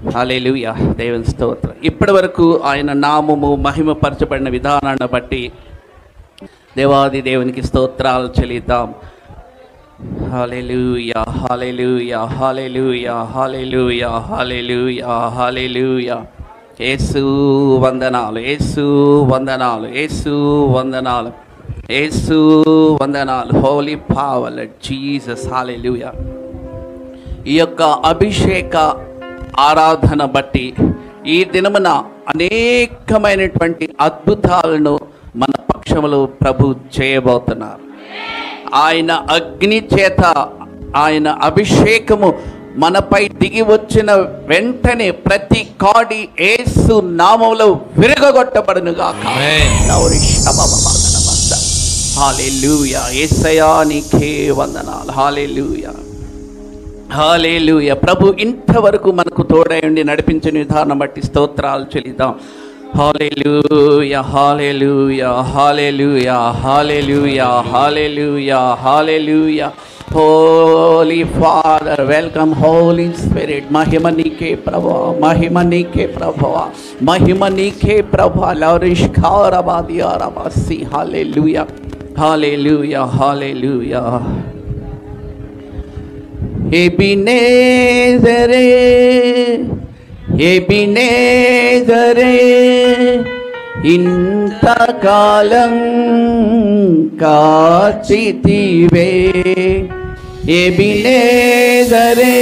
Hallelujah దేవుని స్తోత్రం ఇప్పటి వరకు ఆయన నామము మహిమపరచబడిన విధానాన్ని బట్టి దేవాది దేవునికి స్తోత్రాలు చెల్లిద్దాం hallelujah hallelujah hallelujah hallelujah hallelujah hallelujah యేసు వందనాలు యేసు వందనాలు యేసు వందనాలు యేసు వందనాలు హోలీ పావల్ జీసస్ హాలెలూయా ఈ యొక్క అభిషేక ఆరాధన బట్టి ఈ దినమున అనేకమైనటువంటి అద్భుతాలను మన పక్షములో ప్రభు చేయబోతున్నారు ఆయన అగ్ని చేత ఆయన అభిషేకము మనపై దిగి వచ్చిన వెంటనే ప్రతి కాడి ఏసు నామంలో విరగగొట్టబడునుగా హాలెలూయా ఏసయా నీకే వందనాలు హాలెలూయా హాలేలుయ ప్రభు ఇంతవరకు మనకు తోడై ఉండి నడిపించిన విధానం బట్టి స్తోత్రాలు చెల్లిద్దాం hallelujah hallelujah hallelujah hallelujah hallelujah hallelujah holy father welcome holy spirit మహిమ నీకే ప్రభా మహిమ నీకే ప్రభా మహిమ నీకే ప్రభా లౌరిష్ ఖారబాదియారబాసి హాలేలుయ హాలేలుయ హాలేలుయ ఎబినేజరే ఎబినేజరే ఇంతకాలం కాచితివే ఎబినేజరే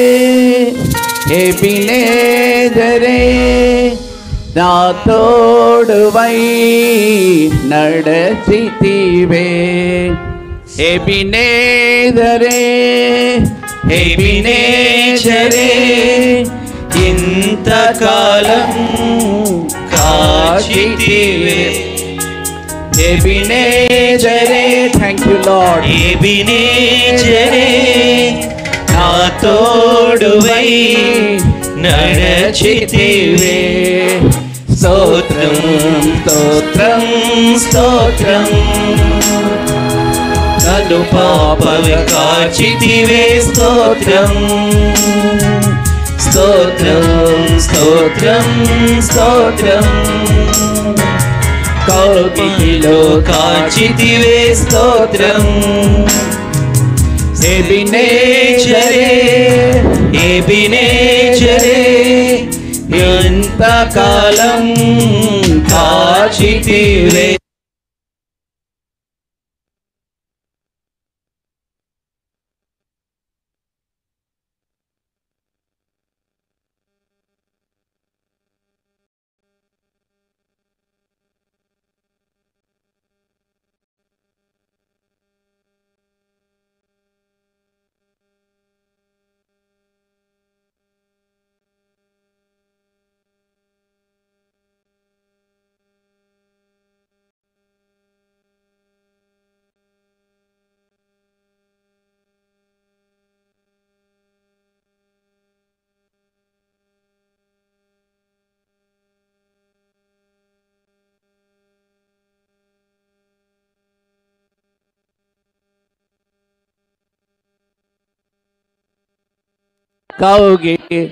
ఎబినేజరే నా తోడువై నడచితివే ఎబినేజరే ఎబినేజరే ఇంతకాలం కాచితివే ఎబినేజరే థ్యాంక్ యూ లార్డ్ ఎబినేజరే నా తోడువై నడచితివే స్తోత్రం స్తోత్రం స్తోత్రం నన్ను పాపవి కాచితివే స్తోత్రం స్తోత్రం స్తోత్రం స్తోత్రం కౌగిలిలో కాచితివే స్తోత్రం ఎబినేచరే ఎబినేచరే ఎంతకాలం కాచితివే కౌగిలి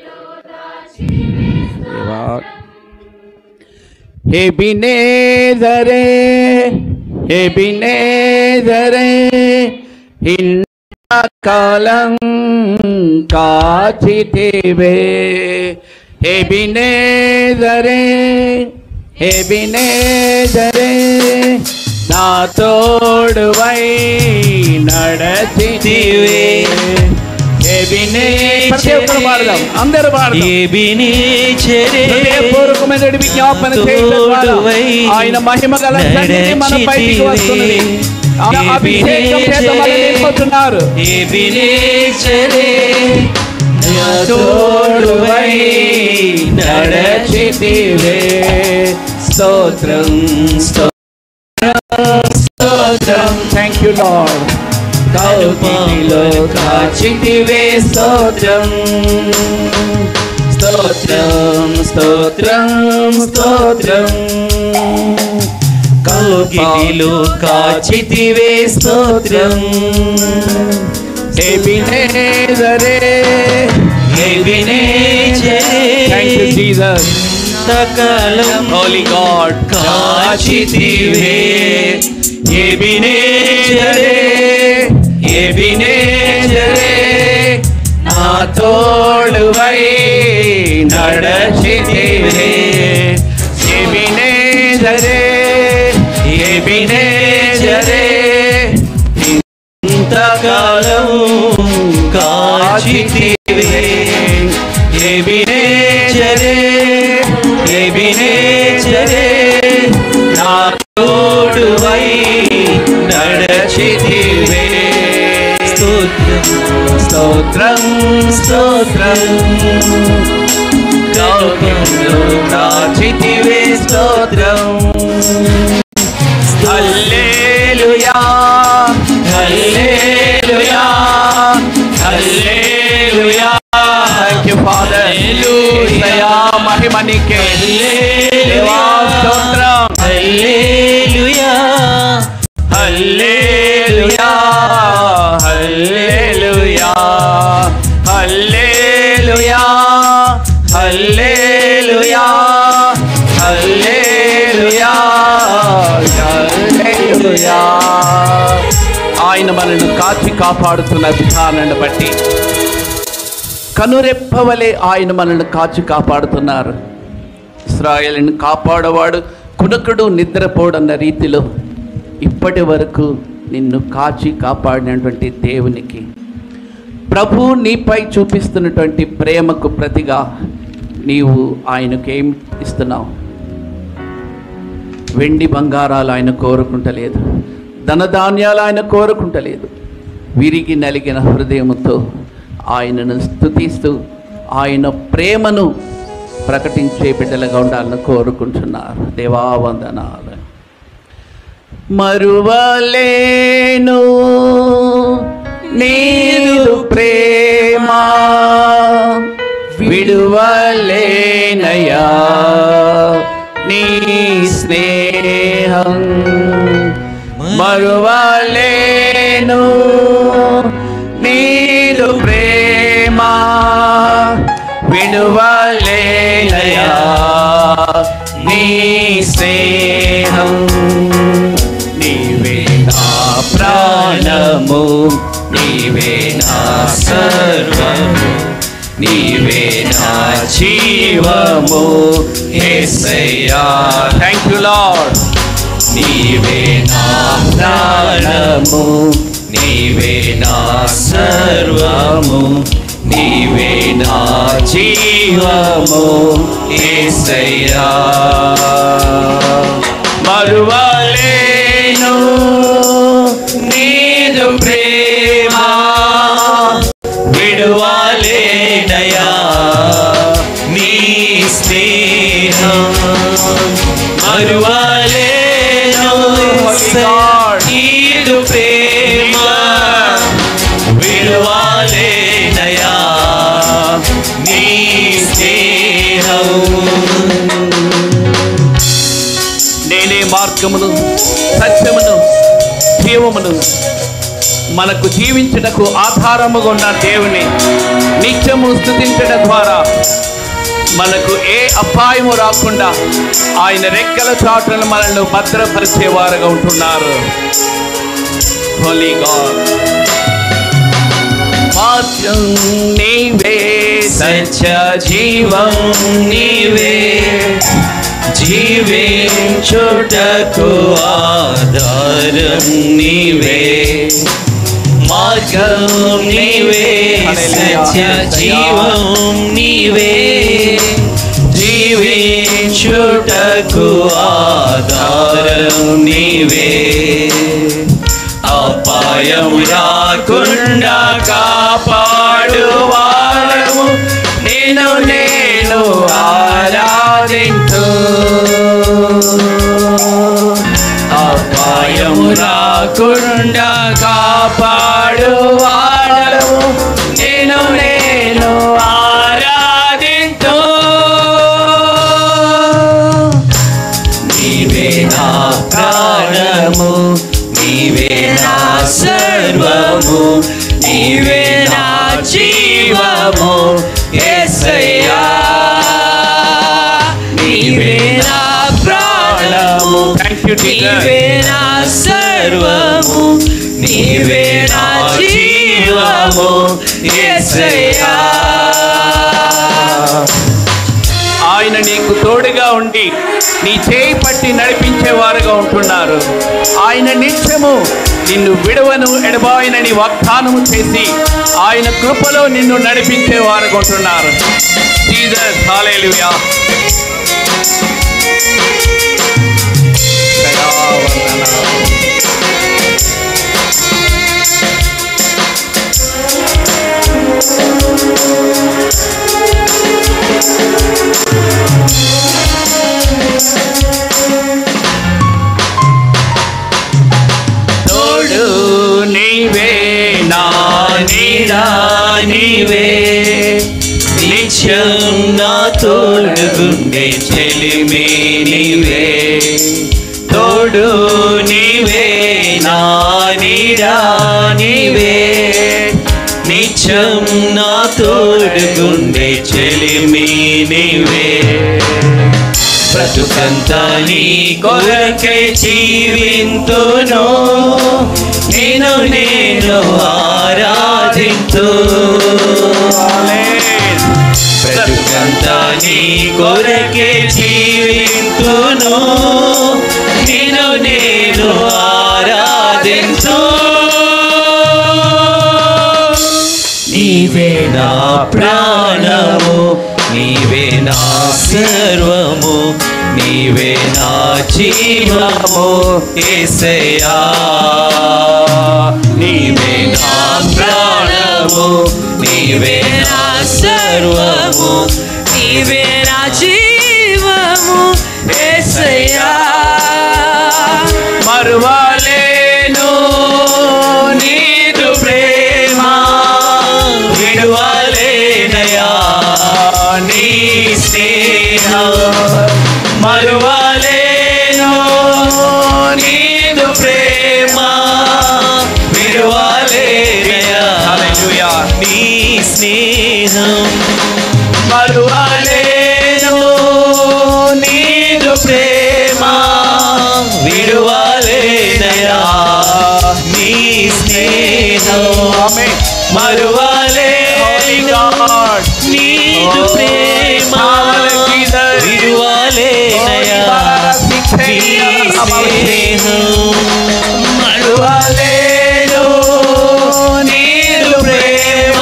ఎబినేజరే ఎబినేజరే ఇంతకాలం కాచితివే ఎబినేజరే ఎబినేజరే నా తోడువై నడచితివే ప్రతి ఒక్కరు పాడదాం అందరూ పాడదాం ఎబినేచరే హృదయపూర్వకమైన విజ్ఞాపన చేయడం ద్వారా తోడువై ఆయన మహిమ గల సన్నిధి మన పైకి వస్తున్నది ఆయన అభిషేకం చేత మన నింపుతున్నారు ఎబినేచరే నా తోడువై నడచితివే స్తోత్రం స్తోత్రం స్తోత్రం థ్యాంక్ యూ లార్డ్ కౌపంలో కాచితివే స్తోత్రం స్తోత్రం స్తోత్రం స్తోత్రం కౌగిలిలో కాచితివే స్తోత్రం ఎబినేజరే ఎబినేజరే థ్యాంక్ యూ జీసస్ సకలం హోలీ గాడ్ కాచితివే ఎబినేజరే ఎబినేజరే నా తోడువై నడచితివే ఎబినేజరే ఎబినేజరే ఇంతకాలం కాచితివే ఎబినేజరే ఎబినేజరే నా తోడువై నడచితివే స్తోత్రం స్తోత్రం గౌరవంలో కాచితివే స్తోత్రం hallelujah hallelujah hallelujah thank you father hallelujah మహిమ నీకే దేవా స్తోత్రం hallelujah hallelujah hallelujah hallelujah hallelujah hallelujah హల్లెలూయా ఆయన మనల్ని కాచి కాపాడుతున్న విధానాన్ని బట్టి కనురెప్పవలే ఆయన మనల్ని కాచి కాపాడుతున్నారు ఇస్రాయేల్ని కాపాడవాడు కునకుడు నిద్రపోడన్న రీతిలో ఇప్పటి వరకు నిన్ను కాచి కాపాడినటువంటి దేవునికి ప్రభు నీపై చూపిస్తున్నటువంటి ప్రేమకు ప్రతిగా నీవు ఆయనకు ఏం ఇస్తున్నావు వెండి బంగారాలు ఆయన కోరుకుంటలేదు ధనధాన్యాలు ఆయన కోరుకుంటలేదు విరిగి నలిగిన హృదయముతో ఆయనను స్తుతిస్తూ ఆయన ప్రేమను ప్రకటించే బిడ్డలుగా ఉండాలని కోరుకుంటున్నారు దేవావందనాలు మరువలేను నీదు ప్రేమ విడువలేనయా నీ స్నేహం మరువలేను నీదు ప్రేమ విడువలేనయా నీ స్నేహం నీవే నా ప్రాణము నీవే నా సర్వము నీవే నా జీవము యేసయ్యా థ్యాంక్ యూ లార్డ్ నీవే నా ప్రాణము నీవే నా సర్వము నీవే నా జీవము యేసయ్యా మరువలేను నీదు ప్రేమ విడువలేనయా నీ స్నేహం మరువలేను నీదు ప్రేమ విడువలేనయా నీ స్నేహం నేనే మార్గమును సత్యమును జీవమును మనకు జీవించుటకు ఆధారముగా ఉన్న దేవుని నిత్యము స్థుతించడం ద్వారా మనకు ఏ అపాయము రాకుండా ఆయన రెక్కల చాటును మనల్ని భద్రపరిచేవారుగా ఉంటున్నారు హోలీ గాడ్ మార్గం నీవే సత్య జీవం నీవే జీవించుటకు ఆధారం నీవే మార్గం నీవే సత్య జీవం నీవే జీవించుటకు ఆధారం నీవే అపాయం రాకుండా కాపాడు వాడము నేను నేను ఆరాధించు అపాయం రాకుండా కాపాడు వాడము నేను నేను ఆరాధించు నీవే నా ప్రాణము నీవే నా సర్వము నీవే నా జీవము నీవే నా సర్వము నీవే నా జీవము యేసయ్యా ఆయన నీకు తోడుగా ఉండి నీ చేయి పట్టి నడిపించేవారుగా ఉంటున్నారు ఆయన నిత్యము నిన్ను విడవను ఎడబాయనని వాగ్దానము చేసి ఆయన కృపలో నిన్ను నడిపించేవారుగా ఉంటున్నారు జీసస్ హల్లెలూయా తోడు నీవే నా నీడా నీవే నిత్యం నా తోడుగుండే చెలిమే నీవే తోడు నీవే నా నీడా నీవే నిత్యం నా తోడుగుండే చెలిమి నీవే బ్రతుకంతా నీ కొరకై జీవింతును నేను నేను ఆరాధింతు బ్రతుకంతా నీ కొరకే జీవింతును నేను నేను ఆరాధింతు నీవే నా ప్రాణము నీవే నా సర్వము నీవే నా జీవము ఏసయ్యా నీవే నా ప్రాణము నీవే నా సర్వము నీవే నా జీవము యేసయ్యా మరువలేను నీదు ప్రేమ విడువలేనయా నీ స్నేహం మరువలేను నీదు ప్రేమ విడువలేనయా హల్లెలూయా నీ స్నేహం మరువలేను నీదు ప్రేమ విడువలేనయా నీ స్నేహం ఆమేన్ మరువలే Holy God. నీదు ప్రేమ విడువలేనయా నీ స్నేహం మరువలేను నీదు ప్రేమ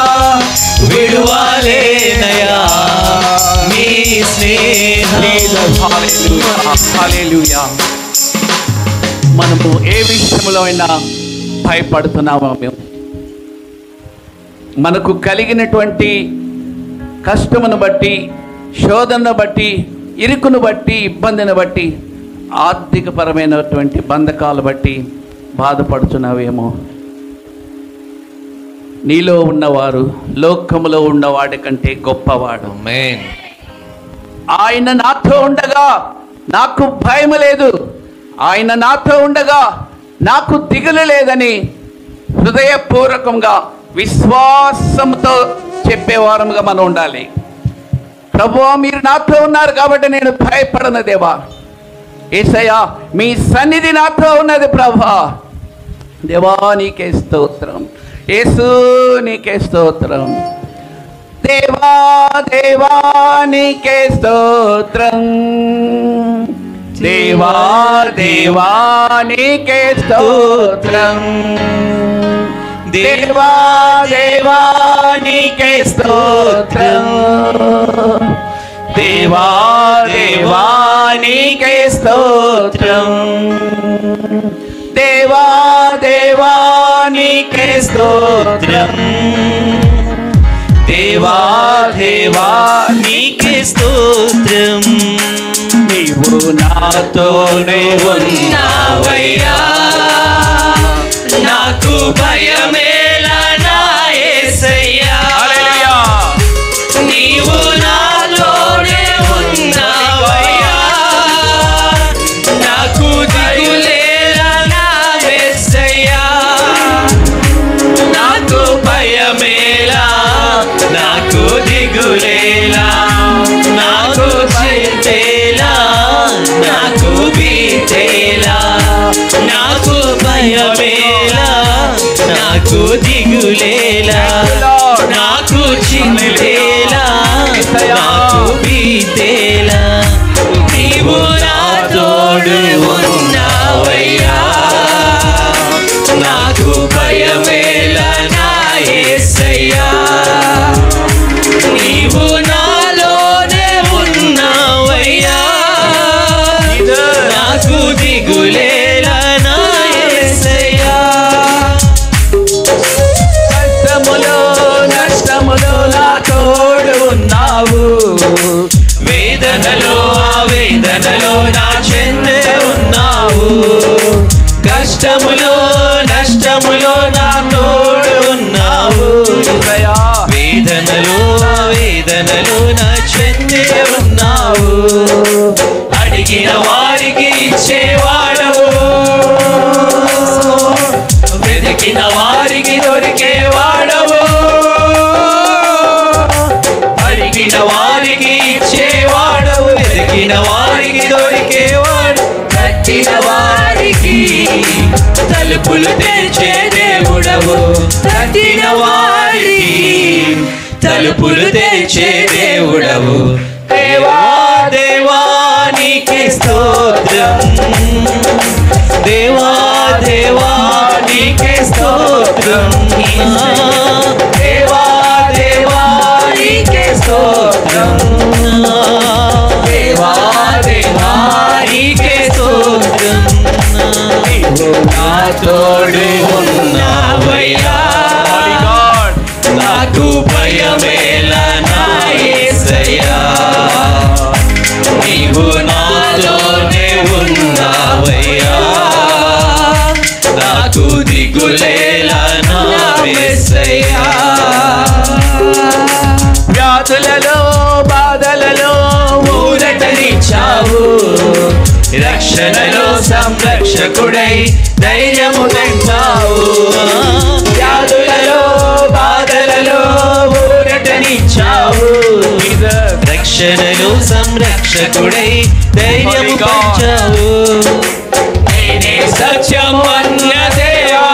విడువలేనయా నీ స్నేహం హల్లెలూయా మనము ఏ విషయంలో అయినా భయపడుతున్నామా మేము మనకు కలిగినటువంటి కష్టమును బట్టి శోధనను బట్టి ఇరుకును బట్టి ఇబ్బందిని బట్టి ఆర్థికపరమైనటువంటి బంధకాలు బట్టి బాధపడుతున్నావేమో నీలో ఉన్నవారు లోకములో ఉన్నవాడి కంటే గొప్పవాడు ఆమేన్ ఆయన నాతో ఉండగా నాకు భయం లేదు ఆయన నాతో ఉండగా నాకు దిగులు లేదని హృదయపూర్వకంగా విశ్వాసంతో చెప్పేవారముగా మనం ఉండాలి ప్రభువా మీరు నాతో ఉన్నారు కాబట్టి నేను భయపడను దేవా ఏసయ్యా మీ సన్నిధి నాతో ఉన్నది ప్రభా దేవా నీకే స్తోత్రం యేసు నీకే స్తోత్రం దేవా దేవా నీకే స్తోత్రం దేవా దేవా నీకే స్తోత్రం దేవా దేవా నీకే స్తోత్రం దేవా దేవా నీకే స్తోత్రం దేవా దేవా నీకే స్తోత్రం దేవా దేవా నీకే స్తోత్రం నీవు నాతోనే ఉన్నావయ్యా నాకు భయమేలా నా యేసయ్యా హల్లెలూయా నీవు నాతోనే ఉన్నావయ్యా నాకు దిగులేలా నా యేసయ్యా నాకు భయమేలా నాకు దిగులేలా నాకు భయతేలా నాకు భీతేలా పరిగెత్తేలా నీవు నా తోడు ఉన్నావయ్యా నాకు భయమేలా నా యేసయ్యా నీవు నాలోనే ఉన్నావయ్యా నాకు దిగులేలా నా యేసయ్యా కష్టములో నష్టములో నా తోడు ఉన్నావు వేదనలో ఆ వేదనలో నా చెందే ఉన్నావు కష్టములో నష్టములో నా తోడు ఉన్నావు వేదనలో ఆ వేదనలో నా చెందే ఉన్నావు అడిగిన వారికి ఇచ్చేవాడవు వెతికిన వారికి దొరికేవాడవు అడిగిన వారికి ఇచ్చేవాడవు వెతికిన వారికి దొరికేవాడు కట్టిన వారికి తలుపులు తెరిచే దేవుడవు తట్టిన వారికి తలుపులు తెరిచే దేవుడవు దేవా దేవానికి స్తోత్రం దేవా దేవానికి స్తోత్రం దేవా దేవానికి స్తోత్రం దేవా దేవానికి స్తోత్రం నీవు నా తోడు ఉన్నావయ్యా నాకు భయమేలా నా యేసయ్యా నీవు నాలోనే ఉన్నావయ్యా నాకు దిగులేలా నా యేసయ్యా వ్యాధులలో బాధలలో ఊరటనిచ్చావు రక్షణలో సంరక్షకుడై ధైర్యము తెంచావు వ్యాధులలో బాధలలో ఊరటనిచ్చావు రక్షణలో సంరక్షకుడై ధైర్యము పెంచావు నేనే సత్యం అన్న దేవా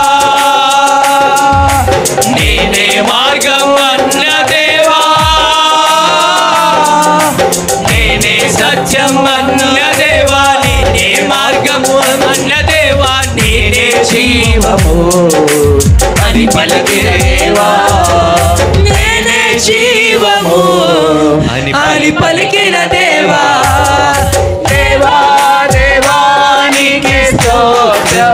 నేనే మార్గం అన్న దేవా నేనే సత్యం అన్న దేవా నేనే మార్గము అన్న దేవా నేనే జీవము అని పలికిరేవా నేనే జీవము అని అని పలికిన దేవా దేవా దేవా నీకే స్తోత్రం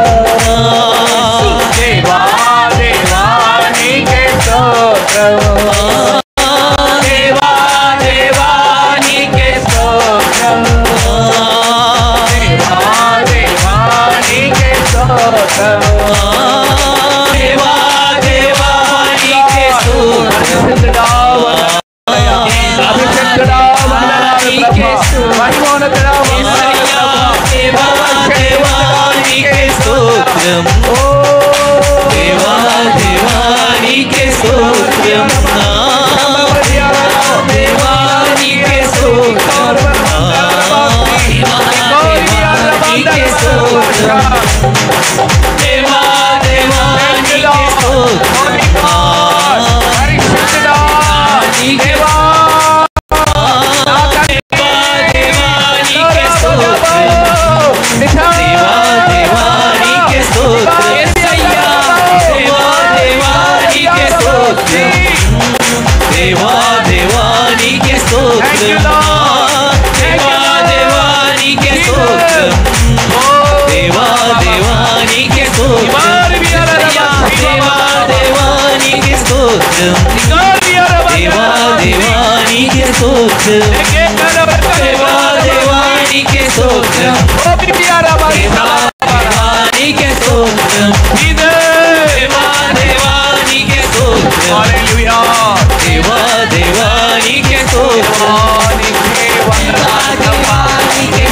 దేవా దేవా నీకే స్తోత్రం దేవా దేవా నీకే స్తోత్రం దేవా దేవా నీకే స్తోత్రం దేవా దేవా నీకే స్తోత్రం దేవా దేవా నీకే స్తోత్రం దేవా దేవా నీకే స్తోత్రం నా దేవా నీకే స్తోత్రం దేవా దేవా నీకే స్తోత్రం దేవా దేవా నీకే స్తోత్రం నీకే దేవా నీకే స్తోత్రం దేవా దేవా నీకే స్తోత్రం యేసయ్యా దేవా దేవా నీకే స్తోత్రం దేవా దేవా నీకే స్తోత్రం దేవా దేవా నీకే స్తోత్రం దేవా దేవా నీకే స్తోత్రం యేసయ్యా దేవా దేవా నీకే స్తోత్రం దేవా దేవా నీకే స్తోత్రం దేవా దేవా నీకే స్తోత్రం దేవా దేవా నీకే స్తోత్రం దేవా దేవా నీకే స్తోత్రం దేవా దేవా నీకే స్తోత్రం దేవా దేవా నీకే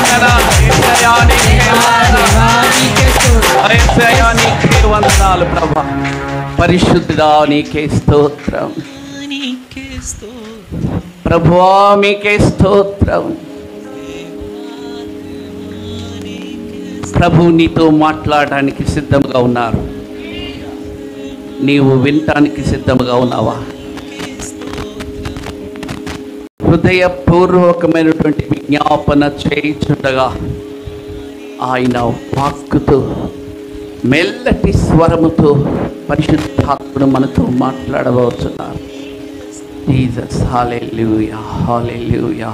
వందనాలు ప్రభా పరిశుద్ధుడా నీకే స్తోత్రం నీకే స్తోత్రం ప్రభువా మీకే స్తోత్రం ప్రభు నీతో మాట్లాడడానికి సిద్ధంగా ఉన్నారు నీవు వినటానికి సిద్ధంగా ఉన్నావా హృదయపూర్వకమైనటువంటి విజ్ఞాపన చేయించుండగా ఆయన వాక్కుతో మెల్లటి స్వరముతో పరిశుద్ధాత్ముడు మనతో మాట్లాడబోతున్నారు జీసస్ హాలెలూయా హాలెలూయా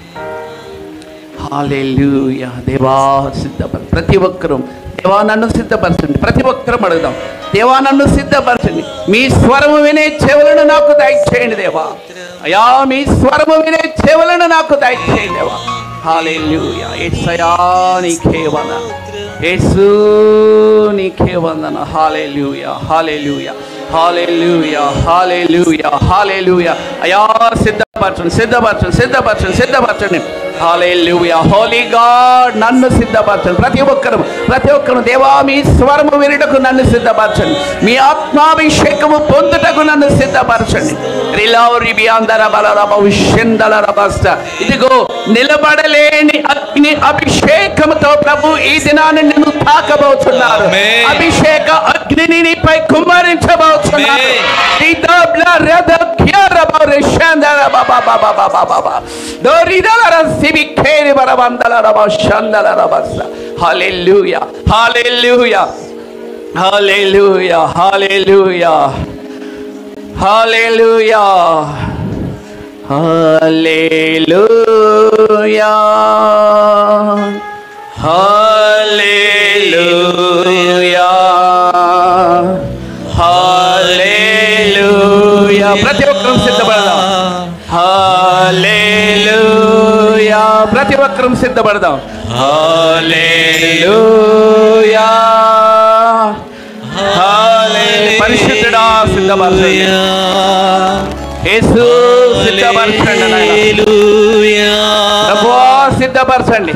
హాలెలూయా దేవా సిద్ధపర ప్రతి ఒక్కరూ దేవా నన్ను సిద్ధపరచండి ప్రతి ఒక్కరం అడుగుదాం దేవా నన్ను సిద్ధపరచండి మీ స్వరము వినే చెవులను నాకు దయచేయండి దేవా అయా మీ స్వరము వినే చెవులను నాకు దయచేయండి దేవా హాలెలూయా యేసయ్యా నీకే వందన యేసు నీకే వందన hallelujah hallelujah hallelujah hallelujah hallelujah అయా సిద్ధపరచండి సిద్ధపరచండి సిద్ధపరచండి సిద్ధపరచండి హాలెలూయా హోలీ గాడ్ నన్ను సిద్ధపరచండి ప్రతి ఒక్కరు ప్రతి ఒక్కరు దేవా మీ స్వరము వినుటకు నన్ను సిద్ధపరచండి మీ ఆత్మాభిషేకము పొందుటకు నన్ను సిద్ధపరచండి రిలౌరి బియాందర బలరబ ఉష్యందల రబస్త ఇదిగో నిలబడలేని అగ్ని అభిషేకముతో ప్రభు ఈ దినాన్ని నిన్ను తాకబోతున్నారు Amen. అభిషేక అగ్నిని నీపై కుమ్మరించబోతున్నారు Amen. రిదబ్ల రద క్యరబ రిషందర బబ బబ బబ బబ దోరిదల రసిబి కేరి బరబందల రబ షందల రబస్త హల్లెలూయా hallelujah hallelujah hallelujah hallelujah hallelujah hallelujah హల్లెలూయా ప్రతి ఒక్కరం సిద్ధపడదాం హల్లెలూయా ప్రతి ఒక్కరం సిద్ధపడదాం హల్లెలూయా హల్లెలూయా పరిశుద్ధుడా సిద్ధపరచండి యేసు సిద్ధపరచండి నాయనా. ప్రభువా సిద్ధపరచండి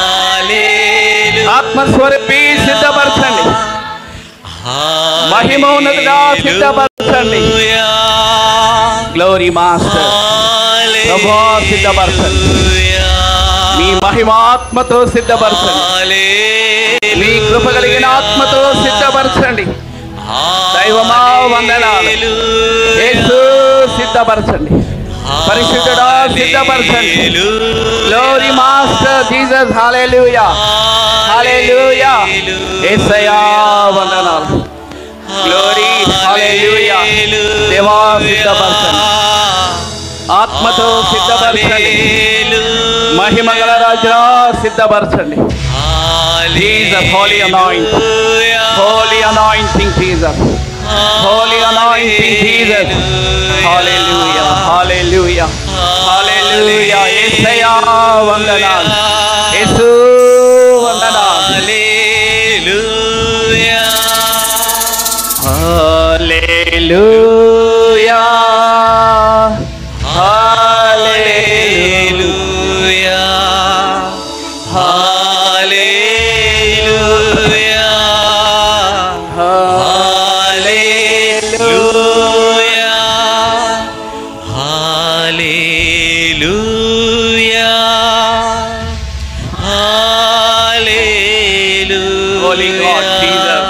ఆత్మస్వరూపి సిద్ధపరచండి మహిమోన్నతుడా సిద్ధపరచండి గ్లోరీ మాస్టర్ ప్రభువా సిద్ధపరచండి మీ మహిమాత్మతో సిద్ధపరచండి మీ కృప కలిగిన ఆత్మతో సిద్ధపరచండి దైవమా వందనాలు యేసు సిద్ధపరచండి పరిశుద్ధుడా సిద్ధపరచండి glory master Jesus hallelujah hallelujah యేసయ్యా వందనాలు గ్లోరీ హల్లెలూయా దేవా సిద్ధపరచండి ఆత్మతో సిద్ధపరచండి మహిమ గల రాజా సిద్ధపరచండి Jesus, holy anointing. Holy anointing, Jesus. Holy anointing, Jesus. Hallelujah. Hallelujah. Hallelujah. యేసయ్యా వందనాలు యేసు వందనాలు హల్లెలూయా హల్లెలూయా Holy God, Jesus.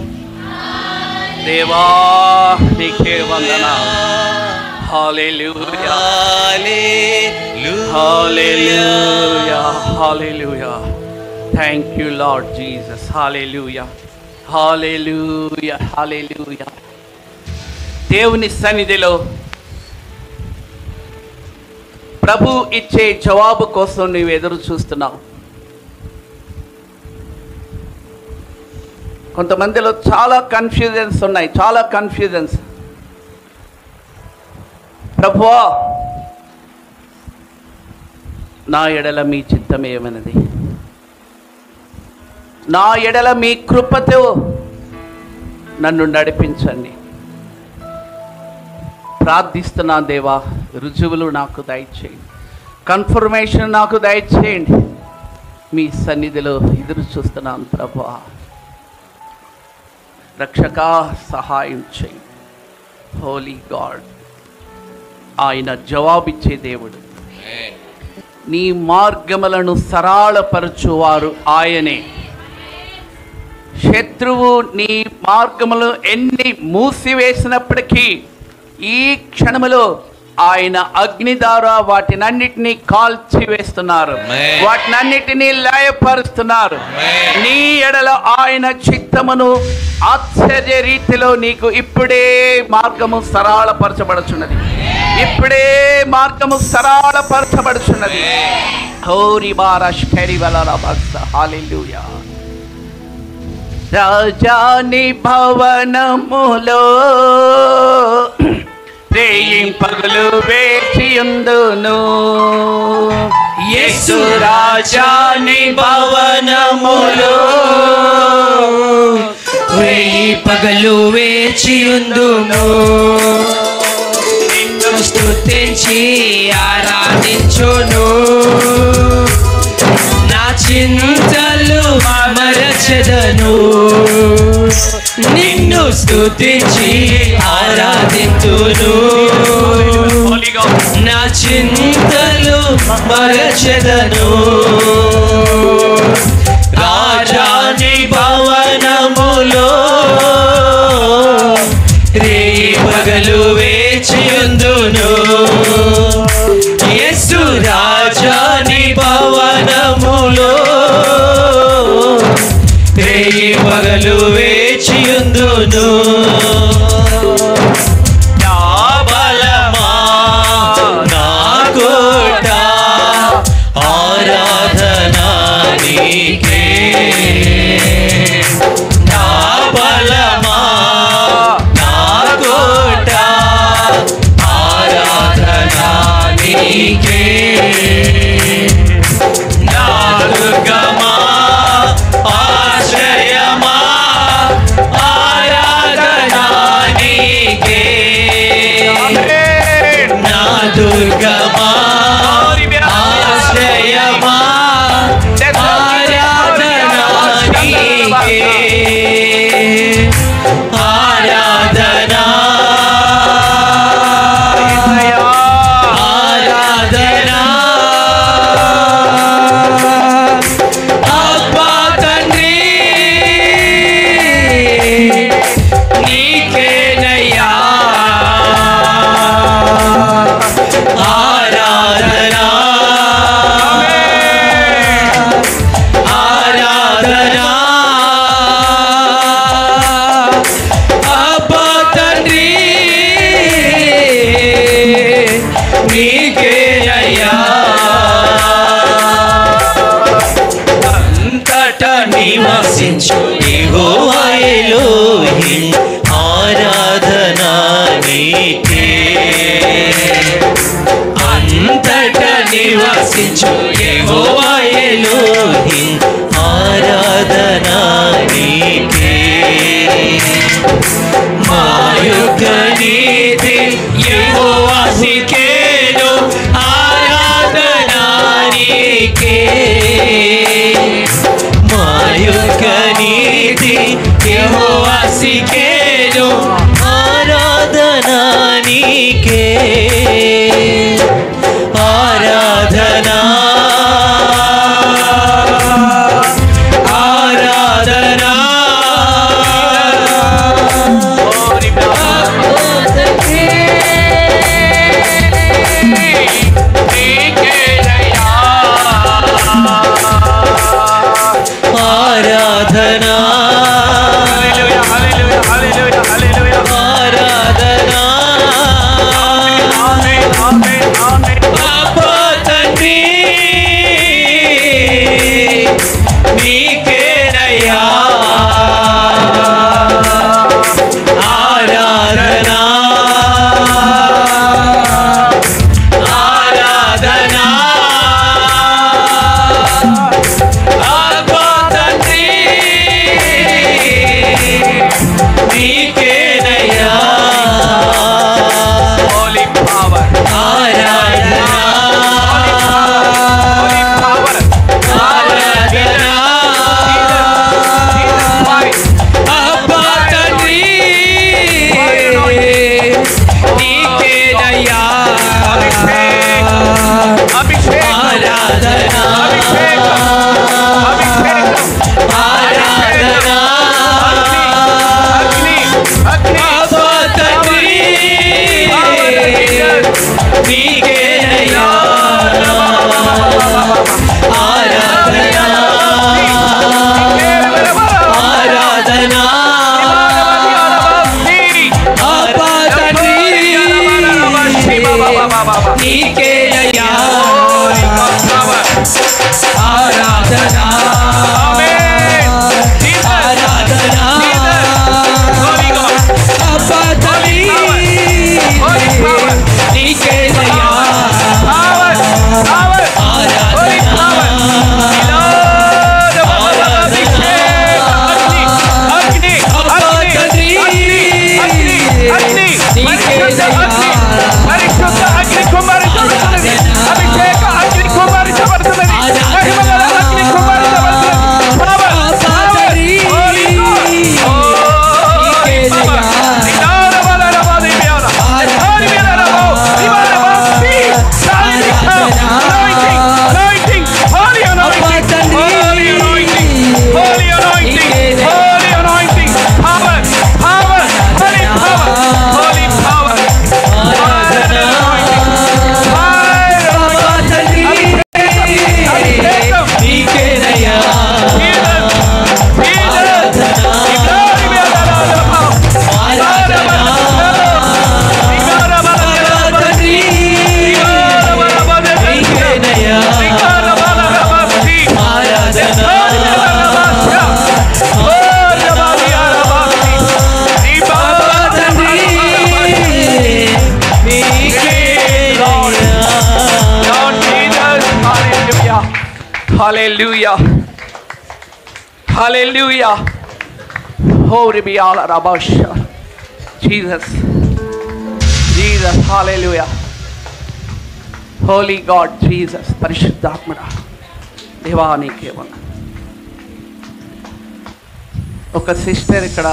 దేవా నీకే వందనాలు hallelujah hallelujah hallelujah thank you Lord Jesus hallelujah hallelujah hallelujah దేవుని సన్నిధిలో ప్రభు ఇచ్చే జవాబు కోసం నువ్వు ఎదురు చూస్తున్నావు కొంతమందిలో చాలా కన్ఫ్యూజన్స్ ఉన్నాయి చాలా కన్ఫ్యూజన్స్ ప్రభువా నా ఎడల మీ చిత్తం ఏమన్నది నా ఎడల మీ కృపతో నన్ను నడిపించండి ప్రార్థిస్తున్నా దేవా రుజువులు నాకు దయచేయండి కన్ఫర్మేషన్ నాకు దయచేయండి మీ సన్నిధిలో ఎదురు చూస్తున్నాను ప్రభువా రక్షక సహాయం చేయి హోలీ గాడ్ ఆయన జవాబిచ్చే దేవుడు నీ మార్గములను సరళపరచువారు ఆయనే శత్రువు నీ మార్గములు ఎన్ని మూసివేసినప్పటికీ ఈ క్షణములో ఆయన అగ్ని ద్వారా వాటినన్నిటినీ కాల్చి వేస్తున్నారు Amen. వాటినన్నిటినీ లయపరుస్తున్నారు Amen. నీ ఎడల ఆయన చిత్తమును ఆశ్చర్య రీతిలో నీకు ఇప్పుడే మార్గము సరళపరచబడుచున్నది ఇప్పుడే మార్గము సరళపరచబడుచున్నది హోరి బారష్ హల్లెలూయా రాజాని భవనములో రేయిం పగలు వేచియుందును యేసు రాజాని భవనములో వెయ్యి పగలు వేచియుందుము నిన్ను స్తుతించి ఆరాధించును నా చింతలు మరచెదను నిన్ను స్తుతించి ఆరాధించును నా చింతలు మరచెదను రాజాని భవనములో రే పగలు వేచియుందును యేసు రాజాని భవనములో రే పగలు వేచియుందును నా బలమా నా కోట ఆరాధనా నీకే నా బలమా నా కోట ఆరాధనా నీకే నా దుర్గమా ఆశ్రయమా ఆరాధనా నీకే నా దుర్గమా ఆశ్రయమా ఆరాధనా నీకే ఆరాధనా ఆరాధనా అబ్బా తండ్రి నీకేనయ్యా ఆరాధనా ఆరాధనా అబ్బా తండ్రి నీకేనయ్యా అంతటా నివసించు యెహోవాయేలు ఆరాధనా నీకే అంతటా నివసించు యెహోవాయేలు ఆరాధనా నీకే మా యొక్క నీతి యెహోవాసికేను ఆరాధనా నీకే మా యొక్క నీతి యెహోవాసికేను ఆరాధనా నీకే ఆరాధనా ఆరాధనా Hallelujah. Hallelujah. Holy be all Rabasha. Jesus. Jesus. Hallelujah. Holy God, Jesus. పరిశుద్ధాత్మడ దేవానికి ఒక సిస్టర్ ఇక్కడ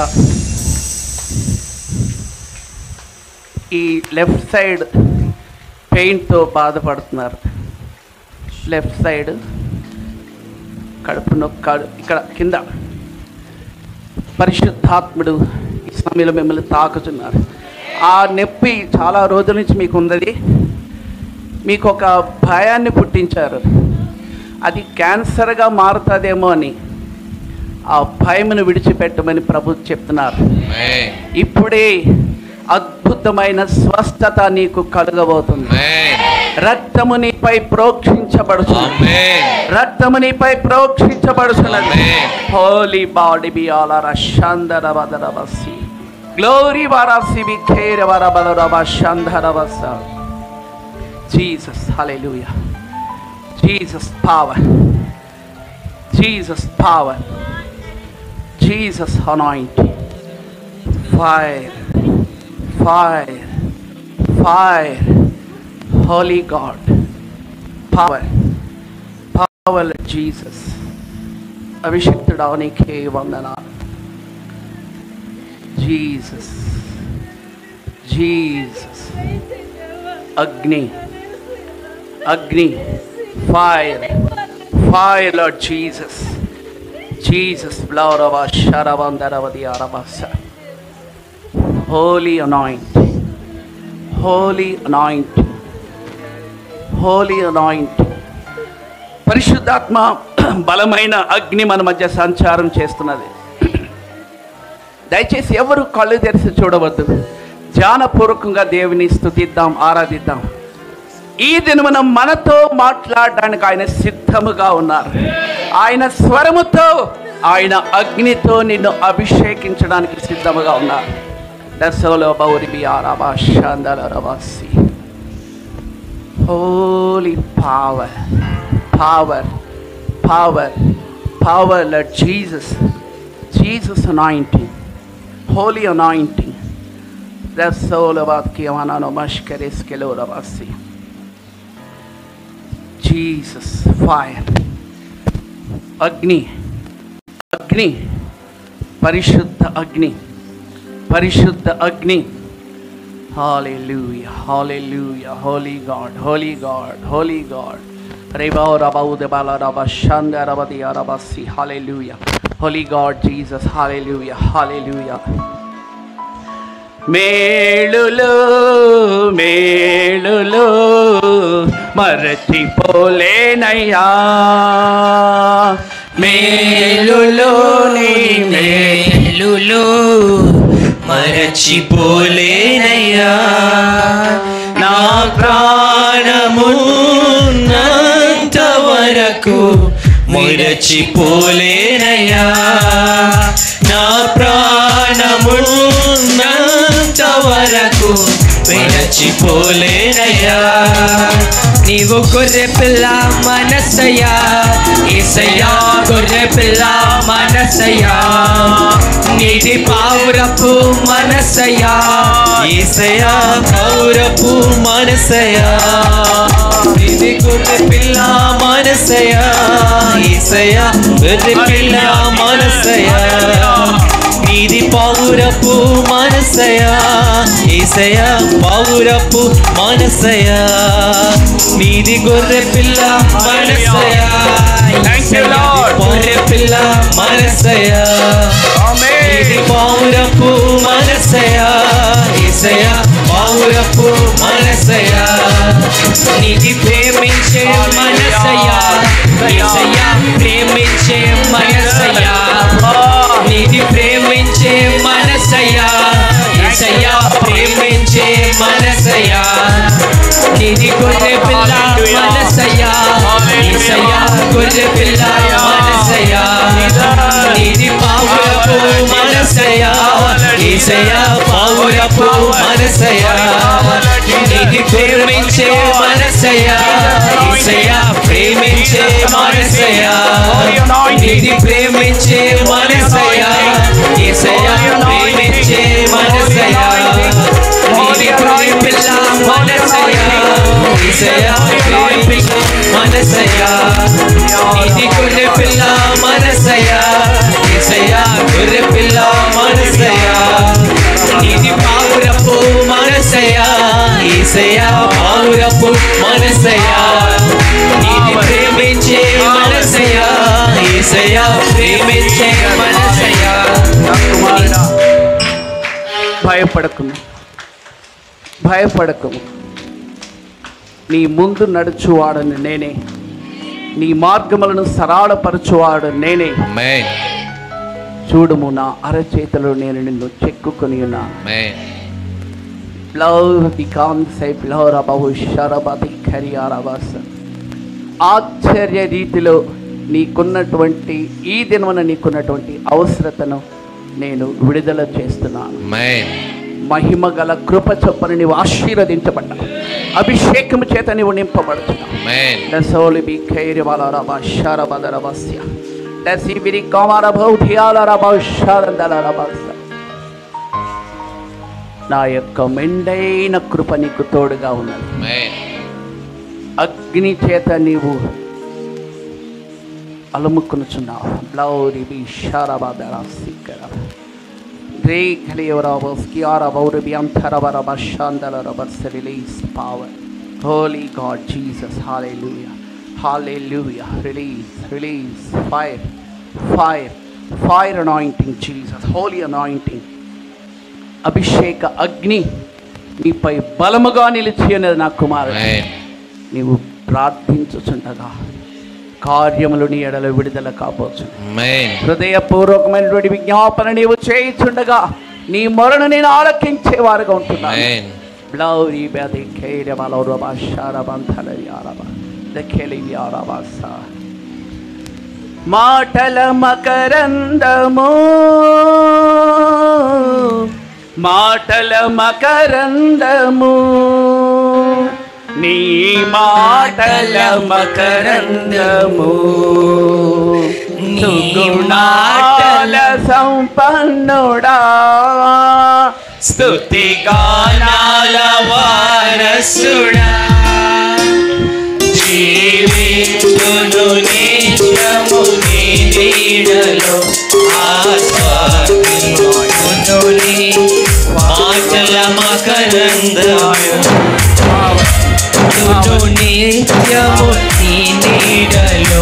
ఈ లెఫ్ట్ సైడ్ పెయింట్తో బాధపడుతున్నారు లెఫ్ట్ సైడ్ కడుపు నొక్క ఇక్కడ కింద పరిశుద్ధాత్ముడు ఈ సమయంలో మిమ్మల్ని తాకుతున్నారు ఆ నొప్పి చాలా రోజుల నుంచి మీకు ఉన్నది మీకు ఒక భయాన్ని పుట్టించారు అది క్యాన్సర్గా మారుతుందేమో అని ఆ భయమును విడిచిపెట్టమని ప్రభు చెప్తున్నారు Amen. ఇప్పుడే అద్భుతమైన స్వస్థత నీకు కలుగబోతుంది Amen. రక్తము నీపై ప్రోక్షించబడుతుంది Amen. రక్తము నీపై ప్రోక్షించబడుతున్నది Amen. హోలీ బాడీ బియాల షందర బదర బసి గ్లోరీ వరాసి విఖేర వర బలర షందర బస Jesus hallelujah Jesus power Jesus power Jesus anointing fire, fire, fire, Holy God, power, power of Jesus. అభిషిక్తుడానికి వందనాలు జీసస్ జీసస్ అగ్ని అగ్ని fire fire Lord Jesus Jesus బ్లౌరవ శరవందరవది అరబస holy anointing, holy anointing, holy anointing. పరిశుద్ధాత్మ బలమైన అగ్ని మన మధ్య సంచారం చేస్తున్నది దయచేసి ఎవరు కళ్ళు తెరిచి చూడవద్దు ధ్యానపూర్వకంగా దేవుని స్తుతిద్దాం ఆరాధిద్దాం ఈ దినమున మనతో మాట్లాడడానికి ఆయన సిద్ధముగా ఉన్నారు ఆయన స్వరముతో ఆయన అగ్నితో నిన్ను అభిషేకించడానికి సిద్ధముగా ఉన్నారు దశలో బౌరి బియారాబా శాందలరవాసి holy power power power power let Jesus Jesus anointing holy anointing దశోలబాద్ కియమానానో మష్కరేస్కెలో రవాసి జీసస్ ఫైర్ అగ్ని అగ్ని పరిశుద్ధ అగ్ని పరిశుద్ధ అగ్ని Hallelujah, hallelujah, holy God, holy God, holy God. Reba Rabau de Bala Rabba Shanda Rabadi Arabasi, hallelujah. Holy God, Jesus, hallelujah, hallelujah. మేళులు మేళులు మరచిపోలేనయ్యా మేలులో నీ మే మేలులో మరచిపోలేనయ్యా నా ప్రాణమున్నంత వరకు మరచిపోలేనయ్యా నా ప్రాణమున్నంత వరకు మరచిపోలేనయ్యా నీవు గొర్రె పిల్ల మనసయ్యా ఏసయ్యా గొర్రె పిల్ల మనసయ్యా నీటి పావురపు మనసయ్యా ఏసయ్యా పౌరపు మనసయ్యా నీది గొర్రె పిల్ల మనసయ్యా ఏసయ్యా గొర్రె పిల్ల మనసయ్యా నీది పావురపు మనసయా ఏసయా పావురపు మనసయా నీది గొర్రె పిల్ల మనసయా Thank you, Lord. గొర్రె పిల్ల మనసయా నీది పావురపు మనసయా ఏసయా పావురపు మనసయా నీది ప్రేమించే మనసయా ఏసయ్యా ప్రేమించే మనసయా నీది ప్రేమించే మనసయ్యా ఏసయ్యా ప్రేమించే మనసయ్యా నీది గొర్రె పిల్ల మనసయ్యా ఏసయ్యా గొర్రె పిల్ల మనసయ్యా నీది పావురపు మనసయ్యా ఏసయ్యా పావురపు మనసయ్యా నీది ప్రేమించే మనసయ్యా ఏసయ్యా ప్రేమించే మనసయ్యా మనసయా Holy anointing. ఇది ప్రేమించే మనసయా ఏసయ్యా ప్రేమించే మనసయా ఇది గొర్రె పిల్ల మనసయా ఏసయ్యా ప్రేమించే మనసయా ఇది గొర్రె పిల్ల మనసయా ఏసయ్యా గొర్రె పిల్ల మనసయా ఇది పావురపు మనసయా ఏసయ్యా పావురపు మనసయా ఇది ప్రేమించే మనసయా ఏసయ్యా ప్రేమించే మనసయా కుమారుడా భయపడకుము భయపడకుము నీ ముందు నడుచువాడని నేనే నీ మార్గములను సరళపరచువాడు నేనే Amen. చూడుము నా అరచేతిలో నేను నిన్ను చెక్కుకొని ఉన్నాను Amen. ఆశ్చర్య రీతిలో నీకున్నటువంటి ఈ దినమున నీకున్నటువంటి అవసరతను నేను విడుదల చేస్తున్నాను Amen. మహిమ గల కృప చొప్పున నీవు ఆశీర్వదించబడ్డావు అభిషేకము చేత నీవు నింపబడుతున్నావు Amen. దసోలి బి ఖైరి వాల రబ శర బద రబస్య దసి బిరి కమర భౌతియాల రబ శరందల రబస్య నా యొక్క మెండైన కృప నీకు తోడుగా ఉన్నది Amen. అగ్ని చేత నీవు అలుముకునుచున్నావు బ్లౌరి బి షారబాదర సిక్కర గ్రే కలియవరాబస్కియార బౌరబి అంతరవర బషాందల రబర్స్ release power holy God Jesus hallelujah hallelujah release release fire fire fire anointing Jesus holy anointing అభిషేక అగ్ని నీపై బలముగా నిలిచి ఉన్నది నా కుమారుడు Amen. నీవు ప్రార్థించుచుండగా కార్యములు నీ ఎడల విడుదల కాపోవచ్చు Amen. హృదయపూర్వకమైనటువంటి విజ్ఞాపన నీవు చేయుచుండగా నీ మొరను నేను ఆలకించేవారుగా ఉంటున్నాను Amen. బ్లౌరి బెది ఖైర బలౌరబ శారబంధల యారబ దఖెలి యారబస మాటల మకరందము మాటల మకరందము నీ మాటల మకరందము నీ సుగుణాల సంపన్నుడా స్తుతిగానాల వారసుడా జీవితును నిత్యము నీ నీడలో ఆస్వాదించును నీ మాటల మకరందము తును నిత్యము నీ నీడలో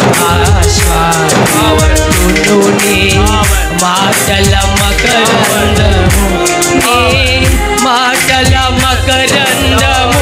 ఆస్వాదించును నీ మాటల మకరందము నీ మాటల మకరందము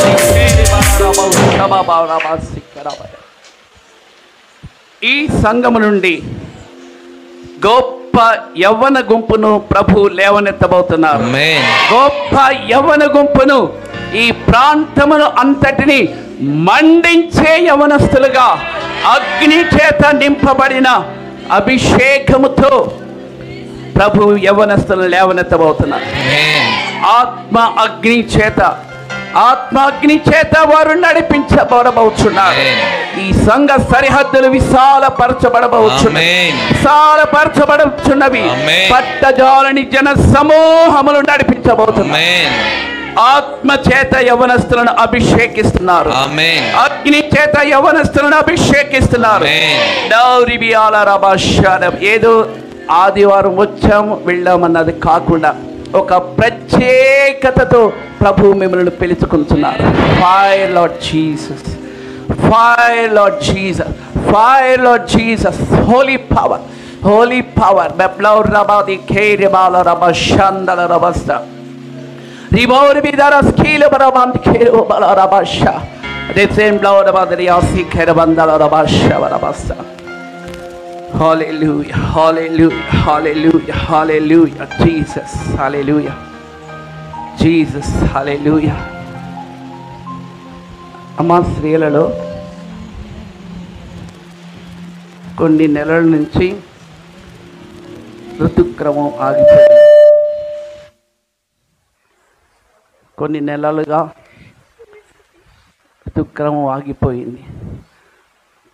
ఈ సంఘము నుండి గొప్ప యవ్వన గుంపును ప్రభు లేవనెత్తబోతున్నారు Amen. గొప్ప యవ్వన గుంపును ఈ ప్రాంతమును అంతటిని మండించే యవనస్తులుగా అగ్ని చేత నింపబడిన అభిషేకముతో ప్రభు యవనస్తులను లేవనెత్తబోతున్నారు Amen. ఆత్మ అగ్ని చేత ఆత్మ అగ్ని చేత వారు నడిపించబడబోతున్నారు Amen. ఈ సంఘ సరిహద్దులు విశాలపరచబడబోతున్నాయి Amen. విశాలపరచబడుచున్నవి Amen. పట్టజాలని జన సమూహములు నడిపించబోతున్నాయి Amen. ఆత్మ చేత యవనస్తులను అభిషేకిస్తున్నారు Amen. అగ్ని చేత యవనస్తులను అభిషేకిస్తున్నారు Amen. డౌరిబియాల రబాషారం. ఏదో ఆదివారం వచ్చాము వెళ్ళామన్నది కాకుండా ఒక ప్రత్యేకతతో ప్రభు మిమ్మల్ని పిలుచుకుంటున్నారు fire Lord Jesus fire Lord Jesus fire Lord Jesus holy power holy power బెబ్లౌర్ రబాది ఖేరి బాల రబ షందల రబస్త రిబౌర్ బిదర స్కీల బరబంద్ ఖేరు బల రబష రిసెన్ బ్లౌర్ రబాది యాసి ఖేర బందల రబష రబస్త Hallelujah, hallelujah, hallelujah, hallelujah, Jesus, hallelujah, Jesus, hallelujah. అమ్మా స్త్రీలలో కొన్ని నెలల నుంచి ఋతుక్రమం ఆగిపోయింది కొన్ని నెలలుగా ఋతుక్రమం ఆగిపోయింది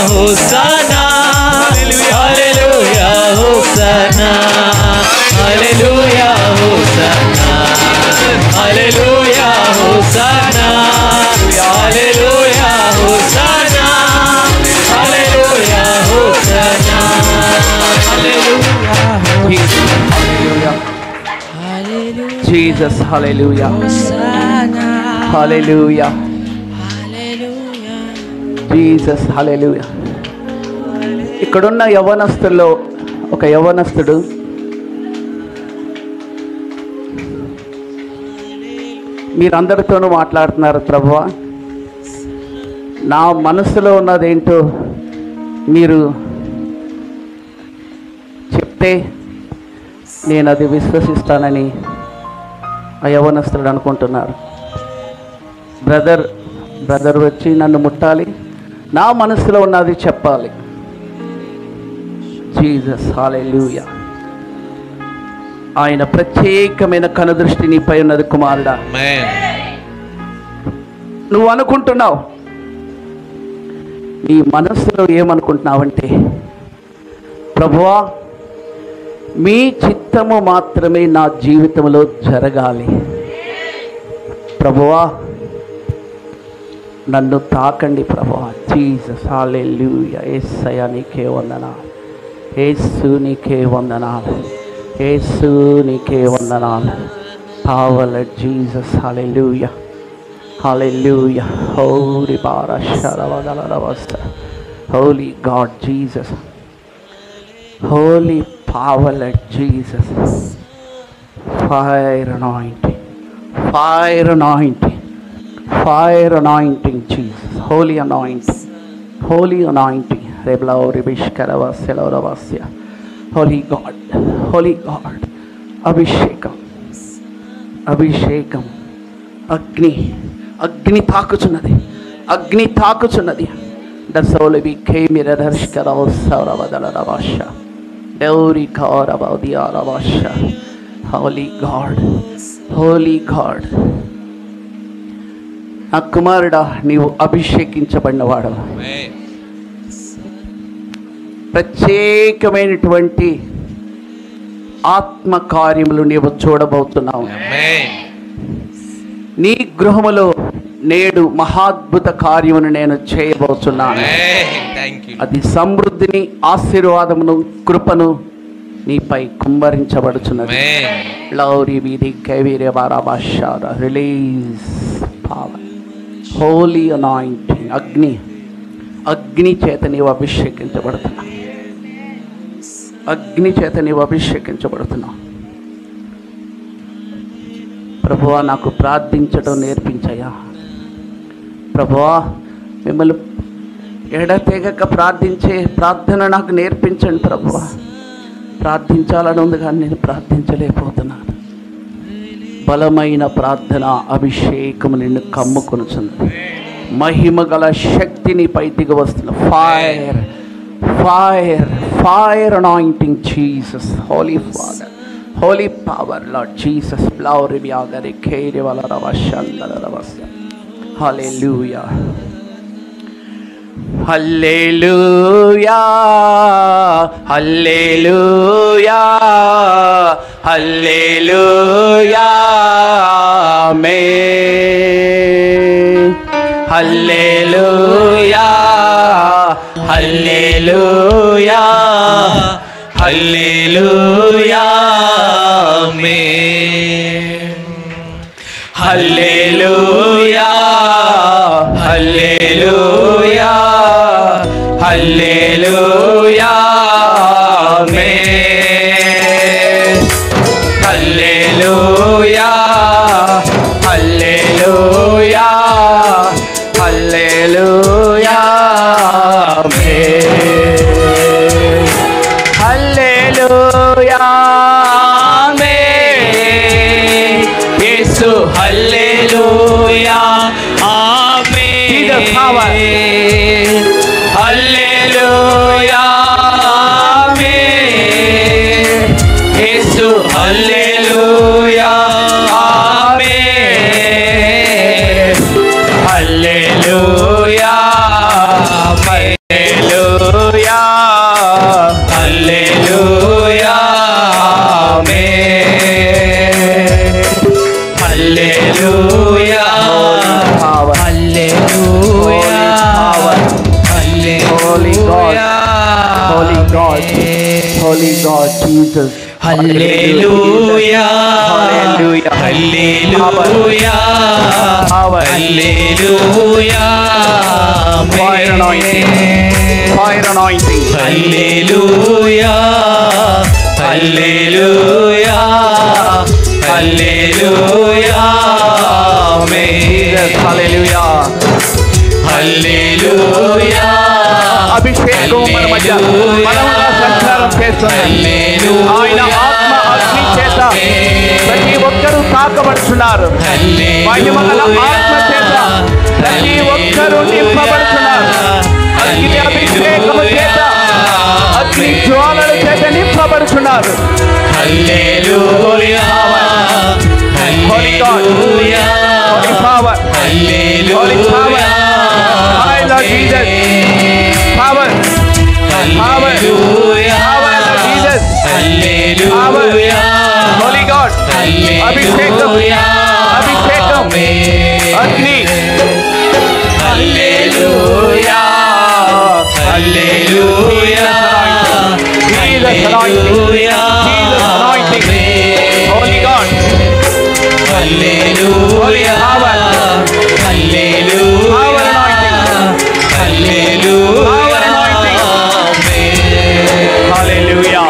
hosanna hallelujah hosanna hallelujah hosanna hallelujah hosanna hallelujah hosanna hallelujah hosanna hallelujah Jesus hallelujah hallelujah Jesus hallelujah ఇక్కడున్న యవనస్తుల్లో ఒక యవనస్తుడు మీరందరితోనూ మాట్లాడుతున్నారు ప్రభువా నా మనసులో ఉన్నదేంటో మీరు చెప్తే నేను అది విశ్వసిస్తానని ఆ యవనస్తుడు అనుకుంటున్నారు బ్రదర్ బ్రదర్ వచ్చి నన్ను ముట్టాలి నా మనసులో ఉన్నది చెప్పాలి జీసస్ హాలెలూయా ఆయన ప్రత్యేకమైన కనుదృష్టి నీపై ఉన్నది కుమారుడా Amen. నువ్వు అనుకుంటున్నావు నీ మనస్సులో ఏమనుకుంటున్నావంటే ప్రభువా మీ చిత్తము మాత్రమే నా జీవితంలో జరగాలి ప్రభువా నన్ను తాకండి ప్రభువా జీసస్ హాలెలూయా యేసయ్య నీకే వందనాలు యేసు నీకే వందనాలు యేసు నీకే వందనాలు పావల Jesus hallelujah Hallelujah. Holy Bara Sharavadalavasta. Holy God Jesus. Holy power like Jesus. Fire anointing. Fire anointing. Fire anointing Jesus. Holy anointing. Holy anointing. Reblauri Bishkaravasya. Holy God. Holy God. Abhishekam. అభిషేకం అగ్ని అగ్ని తాకుచున్నది అగ్ని తాకుచున్నది దసౌలవి ఖేమిరధర్ష్కరవ సౌరవదల భాష డౌరి కౌరవదియాల భాష Holi God holy God నా కుమారుడా నీవు అభిషేకించబడినవాడు Amen. ప్రత్యేకమైనటువంటి ఆత్మ కార్యములు నీవు చూడబోతున్నావు Amen. నీ గృహములో నేడు మహాద్భుత కార్యమును నేను చేయబోతున్నాను Amen. Thank you. అది సమృద్ధిని ఆశీర్వాదమును కృపను నీపై కుమ్మరించబడుచున్నది Amen. లౌరి వీధి కైవీర్య బారాబాషార రిలీజ్ పవర్ హోలీ అనాయింటింగ్ అగ్ని అగ్ని చేత నీవు అభిషేకించబడుతున్నా అగ్ని చేత నీవు అభిషేకించబడుతున్నావు ప్రభువా నాకు ప్రార్థించడం నేర్పించయ్యా ప్రభువా మిమ్మల్ని ఎడతెగక ప్రార్థించే ప్రార్థన నాకు నేర్పించండి ప్రభువా ప్రార్థించాలని ఉంది కానీ నేను ప్రార్థించలేకపోతున్నాను బలమైన ప్రార్థన అభిషేకము నిన్ను కమ్ముకొనుచుంది మహిమ గల శక్తి నీపై దిగి వస్తున్న fire fire fire anointing Jesus holy father holy power Lord Jesus బ్లౌరి వ్యాగరి ఖేరి వల రవశందర రవస్య హల్లెలూయా హల్లెలూయా హల్లెలూయా హల్లెలూయా ఆమేన్ హల్లెలూయా హల్లెలూయా హల్లెలూయా Amen. హల్లెలూయా హల్లెలూయా హల్లెలూయా ఆమేన్ హల్లెలూయా హల్లెలూయా హల్లెలూయా ఆమేన్ హల్లెలూయా ఆమేన్ యేసు హల్లెలూయా Amen. Jesus power. హల్లెలూయా ఆమేన్ యేసు హల్లెలూయా ఆమేన్ హల్లెలూయా హల్లెలూయా God. Holy God. Holy God, Jesus. హల్లెలూయా Hallelujah. హల్లెలూయా Power. హల్లెలూయా Fire anointing. Fire anointing. హల్లెలూయా hallelujah హల్లెలూయా Jesus. Hallelujah. హల్లెలూయా అభిషేకం మన మధ్య బలముగా సంచారం చేస్తుంది ఆయన ఆత్మ అగ్ని చేత ప్రతి ఒక్కరూ తాకబడుతున్నారు మహిమగల ఆత్మ చేత ప్రతి ఒక్కరూ నింపబడుతున్నారు అగ్ని అభిషేకము చేత అగ్ని జ్వాలల చేత నింపబడుతున్నారు హల్లెలూయా Holy God. హల్లెలూయా Holy power. Holy power. Hi, Lord Jesus. Power. Power. Power, Lord Jesus. Power. Holy God. అభిషేకం అభిషేకం అగ్ని హల్లెలూయా హల్లెలూయా Jesus anointing. Jesus anointing. Holy God. Holy power. Power anointing. Power anointing. Hallelujah.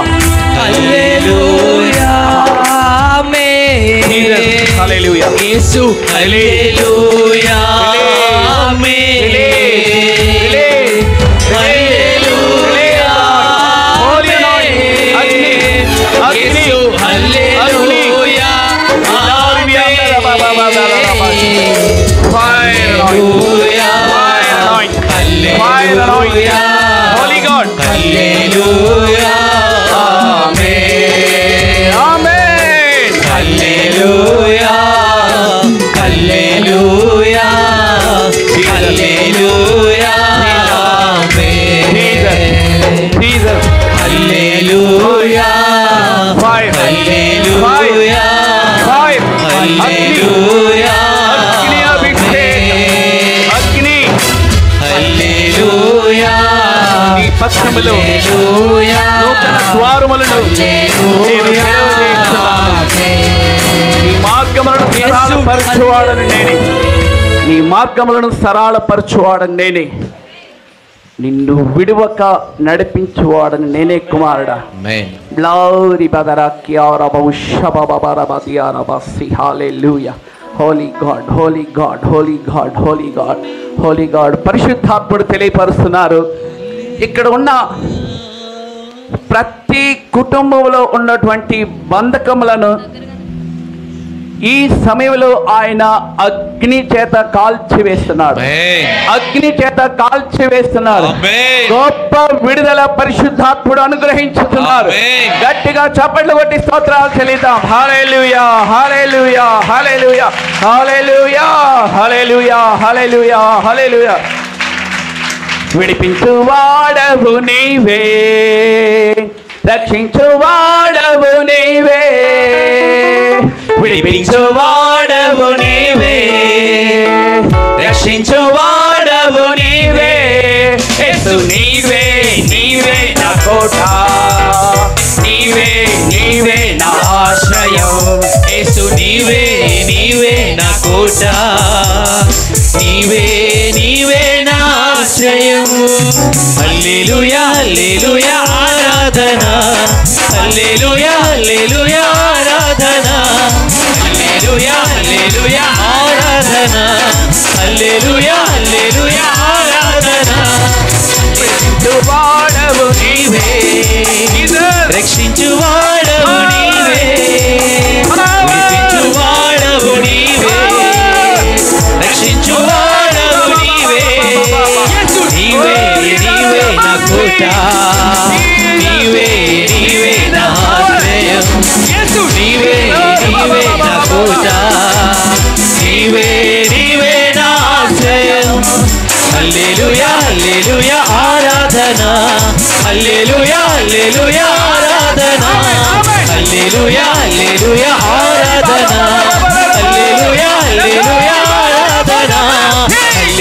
Jesus. Hallelujah. యేసు హల్లెలూయా ఆమేన్ Release. హల్లెలూయా Holy anointing. అగ్ని. అగ్ని. యేసు హల్లెలూయా Fire anointing. Fire anointing. Fire anointing. Holy God. హల్లెలూయా ఆమేన్ Amen. హల్లెలూయా hallelujah హల్లెలూయా ఆమేన్ Jesus. Jesus. హల్లెలూయా Fire. హల్లెలూయా Fire. అగ్ని. హల్లెలూయా అగ్ని అభిషేకం. అగ్ని హల్లెలూయా ఈ పక్షములో హల్లెలూయా నూతన ద్వారములను నేను తెరవజేస్తున్నాను. నీ మార్గములను సరళపరచువాడని నేనే నీ మార్గములను సరళపరచువాడని నేనే నిన్ను విడువక నడిపించువాడని నేనే కుమారుడా ఆమేన్ Glory Badarakiarabushababarabadiarabasi. Hallelujah. Holy God, Holy God, Holy God, Holy God, Holy God. పరిశుద్ధాత్ముడు తెలియపరుస్తున్నారు ఇక్కడ ఉన్న ప్రతి కుటుంబంలో ఉన్నటువంటి బంధకములను ఈ సమయంలో ఆయన అగ్ని చేత కాల్చివేస్తున్నాడు ఆమేన్ అగ్ని చేత కాల్చివేస్తున్నారు ఆమేన్ గొప్ప విడుదల పరిశుద్ధాత్ముడు అనుగ్రహించుతున్నారు ఆమేన్. గట్టిగా చప్పట్లు కొట్టి స్తోత్రాలు చెల్లిద్దాం hallelujah hallelujah hallelujah hallelujah hallelujah hallelujah hallelujah విడిపించు వాడవు నీవే రక్షించు వాడవు నీవే విడిపించు వాడవు నీవే రక్షించు వాడవు నీవే యేసు నీవే నీవే నా కోట నీవే నీవే నా ఆశ్రయం యేసు నీవే నీవే నా కోట నీవే నీవే నా ఆశ్రయము హల్లెలూయా హల్లెలూయా ఆరాధన హల్లెలూయా హల్లెలూయా ఆరాధన హల్లెలూయా హల్లెలూయా ఆరాధన హల్లెలూయా హల్లెలూయా ఆరాధన విడిపించు వాడవు నీవే Jesus. రక్షించువాడవు నీవే విడిపించువాడవు నీవే రక్షించువాడవు నీవే నీవే నీవే నా కోట నీవే నీవే నా ఆశ్రయం నీవే నీవే నా కోట నీవే నీవే నా ఆశ్రయం హల్లెలూయా హల్లెలూయా ఆరాధన హల్లెలూయా హల్లెలూయా ఆరాధన హల్లెలూయా హల్లెలూయా ఆరాధన హల్లెలూయా హల్లెలూయా ఆరాధన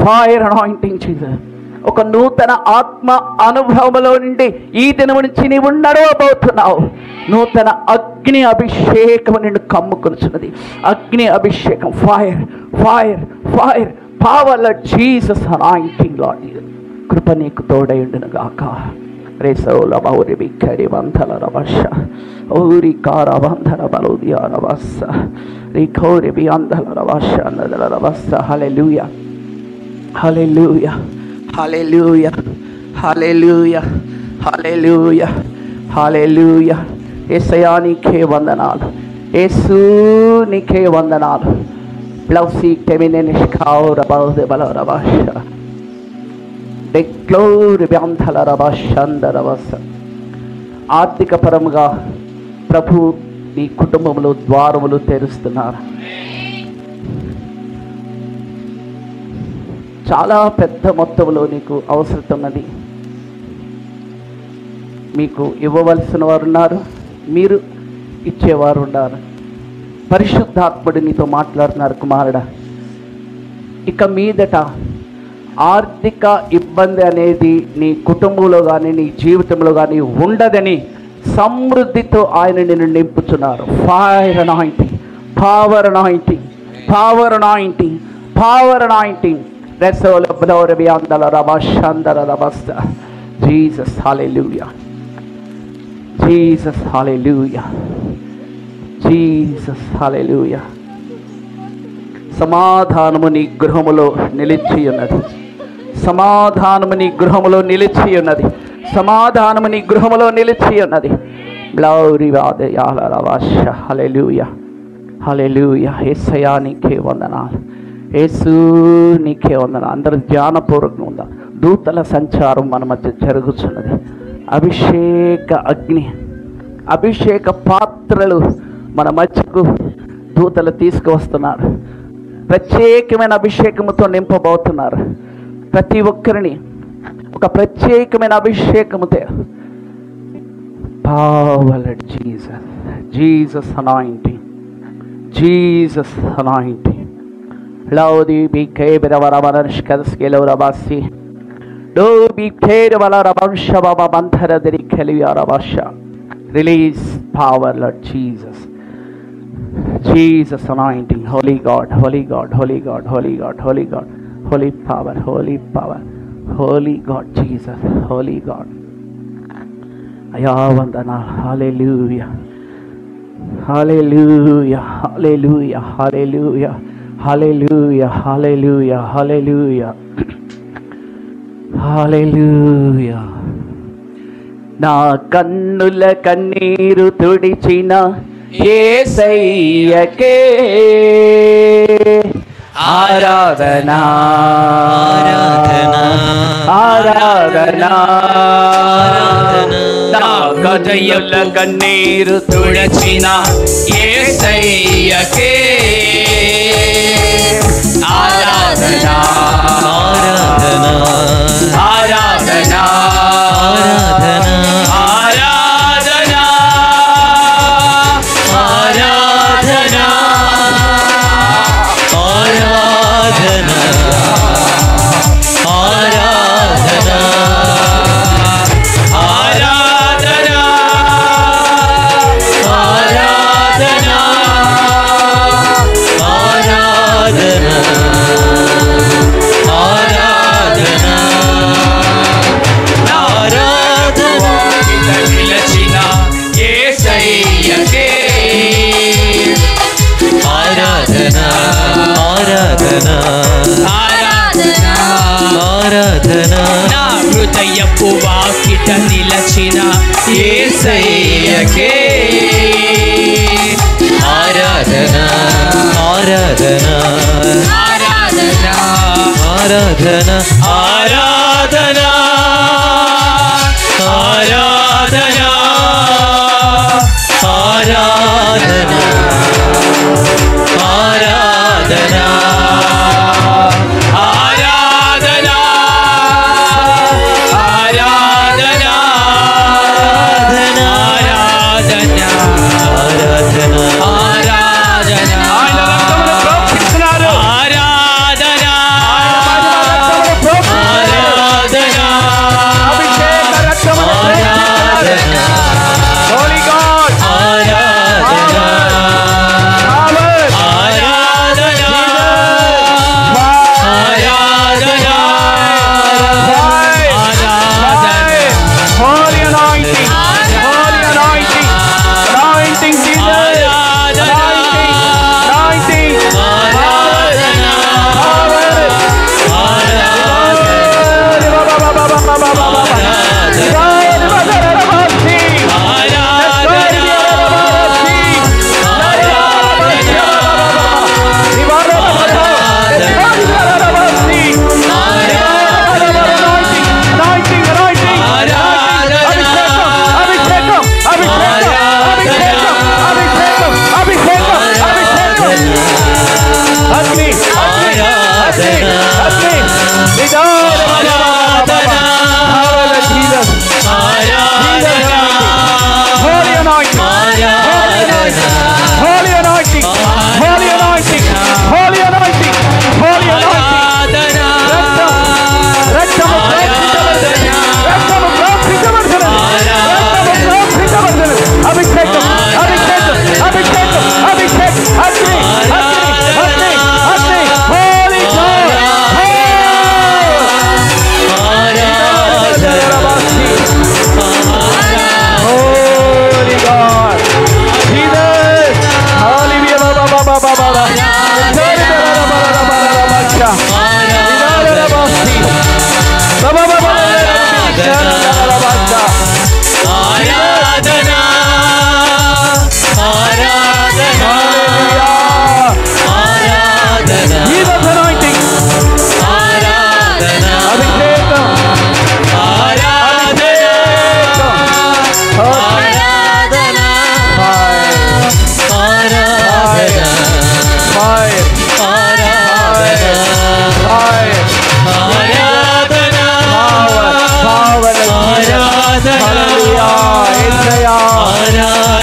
ఫైర్ అనాయింటింగ్ జీసస్ ఒక నూతన ఆత్మ అనుభవంలో నుండి ఈ దినం నుంచి నీవు నడవబోతున్నావు నూతన అగ్ని అభిషేకం నిన్ను కమ్ముకొనుచున్నది అగ్ని అభిషేకం fire fire fire power Jesus anointing Lord కృప నీకు తోడయుండును గాక రేసౌల బౌరి బిక్కరి వంతల రవశ ఊరి కార వంధర బలుదియా రవస్స రిఖౌరి బియందల రవశ నదల రవస్స హల్లెలూయా hallelujah hallelujah hallelujah hallelujah hallelujah యేసయ్యా నీకే వందనాలు యేసు నీకే వందనాలు బ్లౌసి టెమినే నిష్కాౌర బౌద బల రవశ డెక్లోరి వ్యాంధల రవశందరవస ఆర్థిక పరముగా ప్రభు నీ కుటుంబంలో ద్వారములు తెరుస్తున్నారు చాలా పెద్ద మొత్తంలో నీకు అవసరం ఉన్నది మీకు ఇవ్వవలసిన వారు ఉన్నారు మీరు ఇచ్చేవారు ఉన్నారు పరిశుద్ధాత్ముడు నీతో మాట్లాడుతున్నారు కుమారుడా ఇక మీదట ఆర్థిక ఇబ్బంది అనేది నీ కుటుంబంలో కానీ నీ జీవితంలో కానీ ఉండదని సమృద్ధితో ఆయన నిన్ను నింపుతున్నారు fire anointing power anointing power anointing power anointing రెసోల బ్లౌరబి అందల రభాషందర రభస్త Jesus hallelujah Jesus hallelujah Jesus hallelujah సమాధానము నీ గృహములో నిలిచి ఉన్నది సమాధానము నీ గృహములో నిలిచి ఉన్నది సమాధానము నీ గృహములో నిలిచి ఉన్నది బ్లౌరి వాదయాలవాష హలెలూయ హలెలూయ ఏసయా నీకే వందనాలు యేసు నీకే వందనాలు అందరూ ధ్యానపూర్వకంగా ఉందా దూతల సంచారం మన మధ్య జరుగుతున్నది అభిషేక అగ్ని అభిషేక పాత్రలు మన మధ్యకు దూతలు తీసుకువస్తున్నారు ప్రత్యేకమైన అభిషేకముతో నింపబోతున్నారు ప్రతి ఒక్కరిని ఒక ప్రత్యేకమైన అభిషేకముతో power Jesus Jesus anointing Jesus anointing లౌది బి కేబిర వరవరష్కదస్కెలవరవాసి డో బి కేర్ వల రవంశ బాబా మంథర దరి కెలియారవాష release power Lord Jesus Jesus anointing, Holy God, Holy God, Holy God, Holy God, Holy God, Holy power, Holy power, Holy God, Jesus, Holy God. అయా వందన hallelujah hallelujah hallelujah hallelujah hallelujah hallelujah hallelujah hallelujah నా కన్నుల కన్నీరు తుడిచిన ఏసయ్యకే ఆరాధనా ఆరాధనా నా కదయ్యుల కన్నీరు తుడచిన ఏసయ్యకే ఆరాధనా ఆరాధనా ఆరాధనా ఆరాధనా ఆరాధనా ఆరాధనా ఆరాధనా ఆరాధనా ఆరాధనా ఆరాధనా ఆరాధనా ఆరాధనా ఆరాధనా నిలచిన ఏసయ్యకే ఆరాధనా ఆరాధనా ఆరాధనా ఆరాధనా నా హృదయపు వాకిట నిలచిన ఏసయ్యకే ఆరాధనా ఆరాధనా ఆరాధనా ఆరాధనా ఆరాధనా ఆరాధనా ఆరాధనా ఆరాధనా ఆరాధనా ఆరాధనా ఆరాధనా ఆరాధనా ఆరాధనా ఆయన రక్తమును ప్రోక్షిస్తున్నారు. ఆరాధనా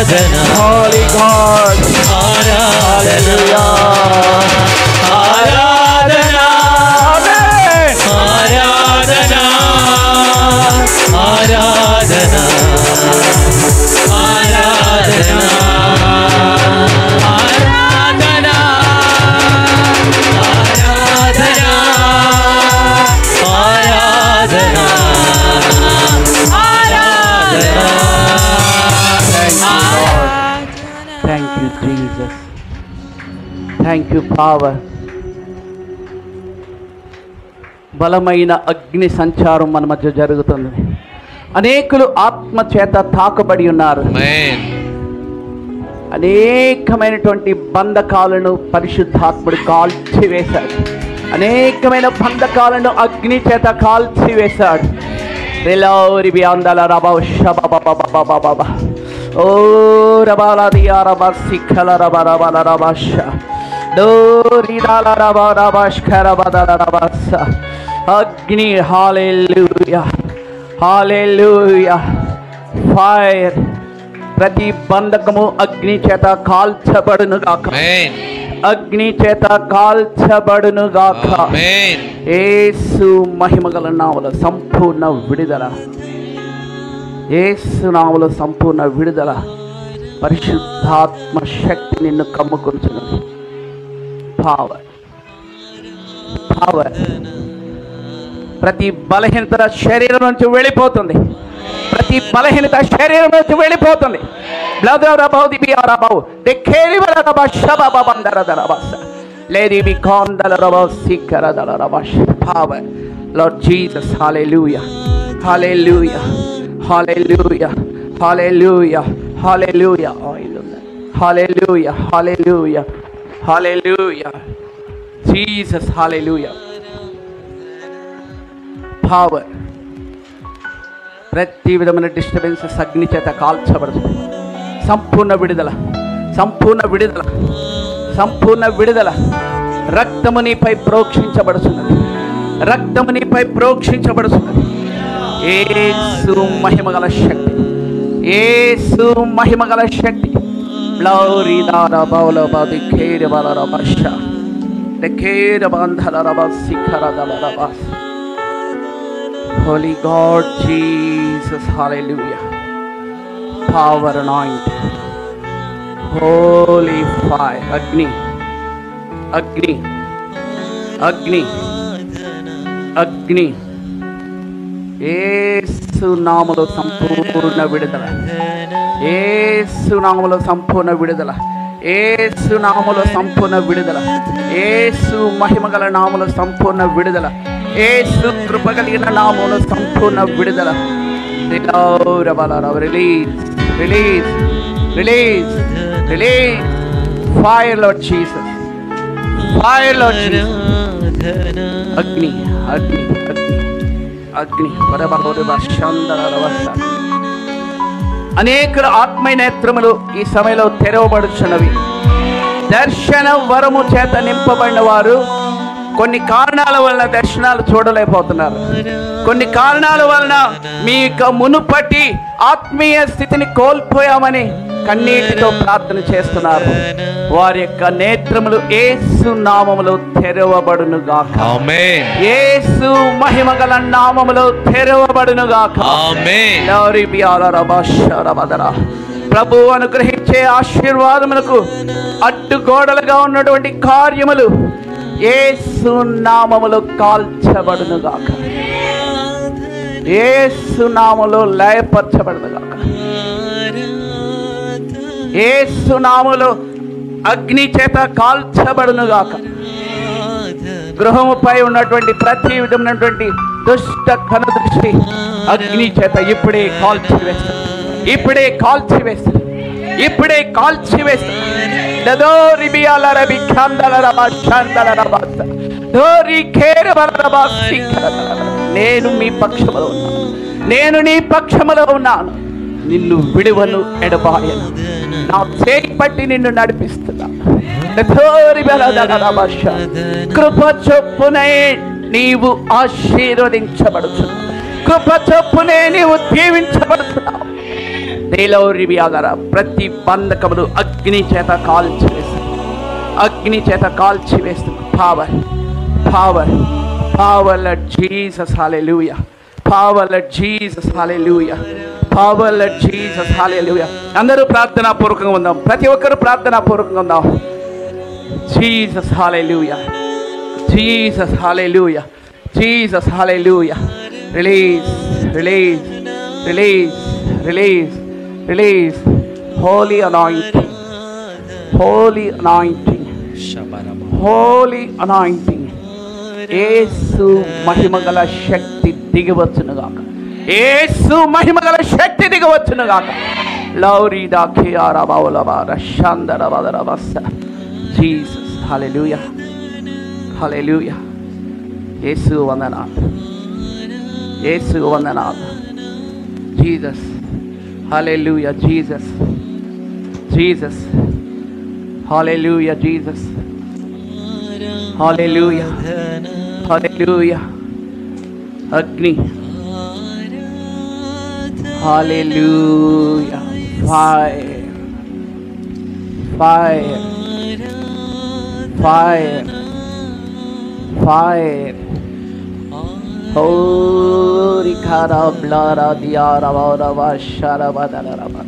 ఆరాధన Holy God. ఆరాధన ఆరాధన Amen. ఆరాధన ఆరాధన ఆరాధన ఆరాధన ఆరాధన ఆరాధన Thank you, Jesus. Thank you, power. బలమైన అగ్ని సంచారం మన మధ్య జరుగుతుంది అనేకులు ఆత్మ చేత తాకబడి ఉన్నారు Amen. అనేకమైనటువంటి బంధకాలను పరిశుద్ధాత్ముడు కాల్చివేశాడు అనేకమైన బంధకాలను అగ్ని చేత కాల్చివేశాడు రిలౌరి బియాందల రబ షబబబబబబబ. ఓ రబాల దియా రబ సిఖల రబ రబల రబష. డోరిదాల రబ రబష్కర బదల రబస. అగ్ని హాలెలూయా హాలెలూయా ఫైర్ ప్రతి బంధకము అగ్ని చేత కాల్చబడును గాక Amen. అగ్ని చేత కాల్చబడును గాక Amen. ఏసు మహిమగల నామల సంపూర్ణ విడుదల ఏసు నామల సంపూర్ణ విడుదల పరిశుద్ధాత్మ శక్తి నిన్ను కమ్ముకుంటున్నది పవర్ పవర్ ప్రతి బలహీనత శరీరం నుంచి వెళ్ళిపోతుంది ప్రతి బలహీనత శరీరం నుంచి వెళ్ళిపోతుంది బ్లదరబౌది బియారబౌ దెఖేరివరబ శబబందరదరబస లేది బి కాందలరబ సిక్కరదలరబ power Lord Jesus hallelujah hallelujah hallelujah hallelujah hallelujah oil ఉంది హల్లెలూయా హల్లెలూయా హల్లెలూయా జీసస్ హల్లెలూయా పవర్ ప్రతి విధమైన డిస్టర్బెన్సెస్ అగ్ని చేత కాల్చబడుతుంది సంపూర్ణ విడుదల సంపూర్ణ విడుదల సంపూర్ణ విడుదల రక్తము నీపై ప్రోక్షించబడుతున్నది రక్తము నీపై ప్రోక్షించబడుతున్నది ఏసు మహిమగల శక్తి ఏసు మహిమగల శక్తి బ్లౌరి దార బౌల బాది ఖేర బల బష ఖేర బంధల రబ శిఖర దల రబస్ Holy God, Jesus, hallelujah. Power anointing. Holy fire, Agni, Agni, Agni, Agni. ఏసు నామలో సంపూర్ణ విడుదల ఏసు నామలో సంపూర్ణ విడుదల ఏసు నామలో సంపూర్ణ విడుదల ఏసు మహిమగల నామలో సంపూర్ణ విడుదల ఏసు కృప కలిగిన నామలో సంపూర్ణ విడుదల release release release release fire Lord Jesus fire Lord Jesus అగ్ని అగ్ని అగ్ని అగ్ని పరమహోదయ శాంతరవస్థ అనేక ఆత్మీయ నేత్రములు ఈ సమయంలో తెరవబడుచున్నవి దర్శన వరము చేత నింపబడిన వారు కొన్ని కారణాల వలన దర్శనాలు చూడలేకపోతున్నారు కొన్ని కారణాల వలన మీ యొక్క మునుపటి ఆత్మీయ స్థితిని కోల్పోయామని కన్నీటితో ప్రార్థన చేస్తున్నారు వారి యొక్క నేత్రములు ఏసు నామములో తెరవబడును గాక Amen. యేసు మహిమగల నామములో తెరవబడును గాక Amen. Glory be all around us, Sharabadara. ప్రభు అనుగ్రహించే ఆశీర్వాదములకు అడ్డుగోడలుగా ఉన్నటువంటి కార్యములు ఏసు నామములో కాల్చబడును గాక ఏసు నామములో లయపరచబడును గాక ఏసు నామములో అగ్ని చేత కాల్చబడును గాక గృహముపై ఉన్నటువంటి ప్రతి విధమైనటువంటి దుష్ట కన దృష్టి అగ్ని చేత ఇప్పుడే కాల్చి వేస్తారు ఇప్పుడే కాల్చి వేస్తారు ఇప్పుడే కాల్చి వేస్తారు దదోరి బియాల రబి ఖాందల రబ శాందల రబ దోరి ఖేర బల రబ సిఖర బల రబ. నేను మీ పక్షములో ఉన్నాను నేను నీ పక్షములో ఉన్నాను నిన్ను విడువను ఎడబాయను నా చేయి పట్టి నిన్ను నడిపిస్తున్నాను దోరి బల దల రబ శా. కృప చొప్పునే నీవు ఆశీర్వదించబడుతున్నావు కృప చొప్పునే నీవు దీవించబడుతున్నావు దేలౌరివియాగర ప్రతి బంధకములు అగ్ని చేత కాల్చివేస్తుంది అగ్ని చేత కాల్చివేస్తుంది power power power Jesus hallelujah power Jesus hallelujah power Jesus hallelujah అందరూ ప్రార్థనా పూర్వకంగా ఉందాం ప్రతి ఒక్కరు ప్రార్థనా పూర్వకంగా ఉందాం Jesus hallelujah Jesus, hallelujah. Jesus, hallelujah. Release, release, release, release, release. Holy anointing, holy anointing, holy anointing. Yesu మహిమగల శక్తి దిగవచ్చునుగాక ఏసు మహిమగల శక్తి దిగవచ్చునుగాక లౌరీ దాఖి ఆరబావులబార షందర బదర బస్స జీసస్ హల్లెలూయా హల్లెలూయా యేసు వందనాలు యేసు వందనాలు Jesus hallelujah Jesus Jesus hallelujah Jesus hallelujah hallelujah అగ్ని hallelujah fire fire fire fire. Holy Karablara Diaravara Sharabadara.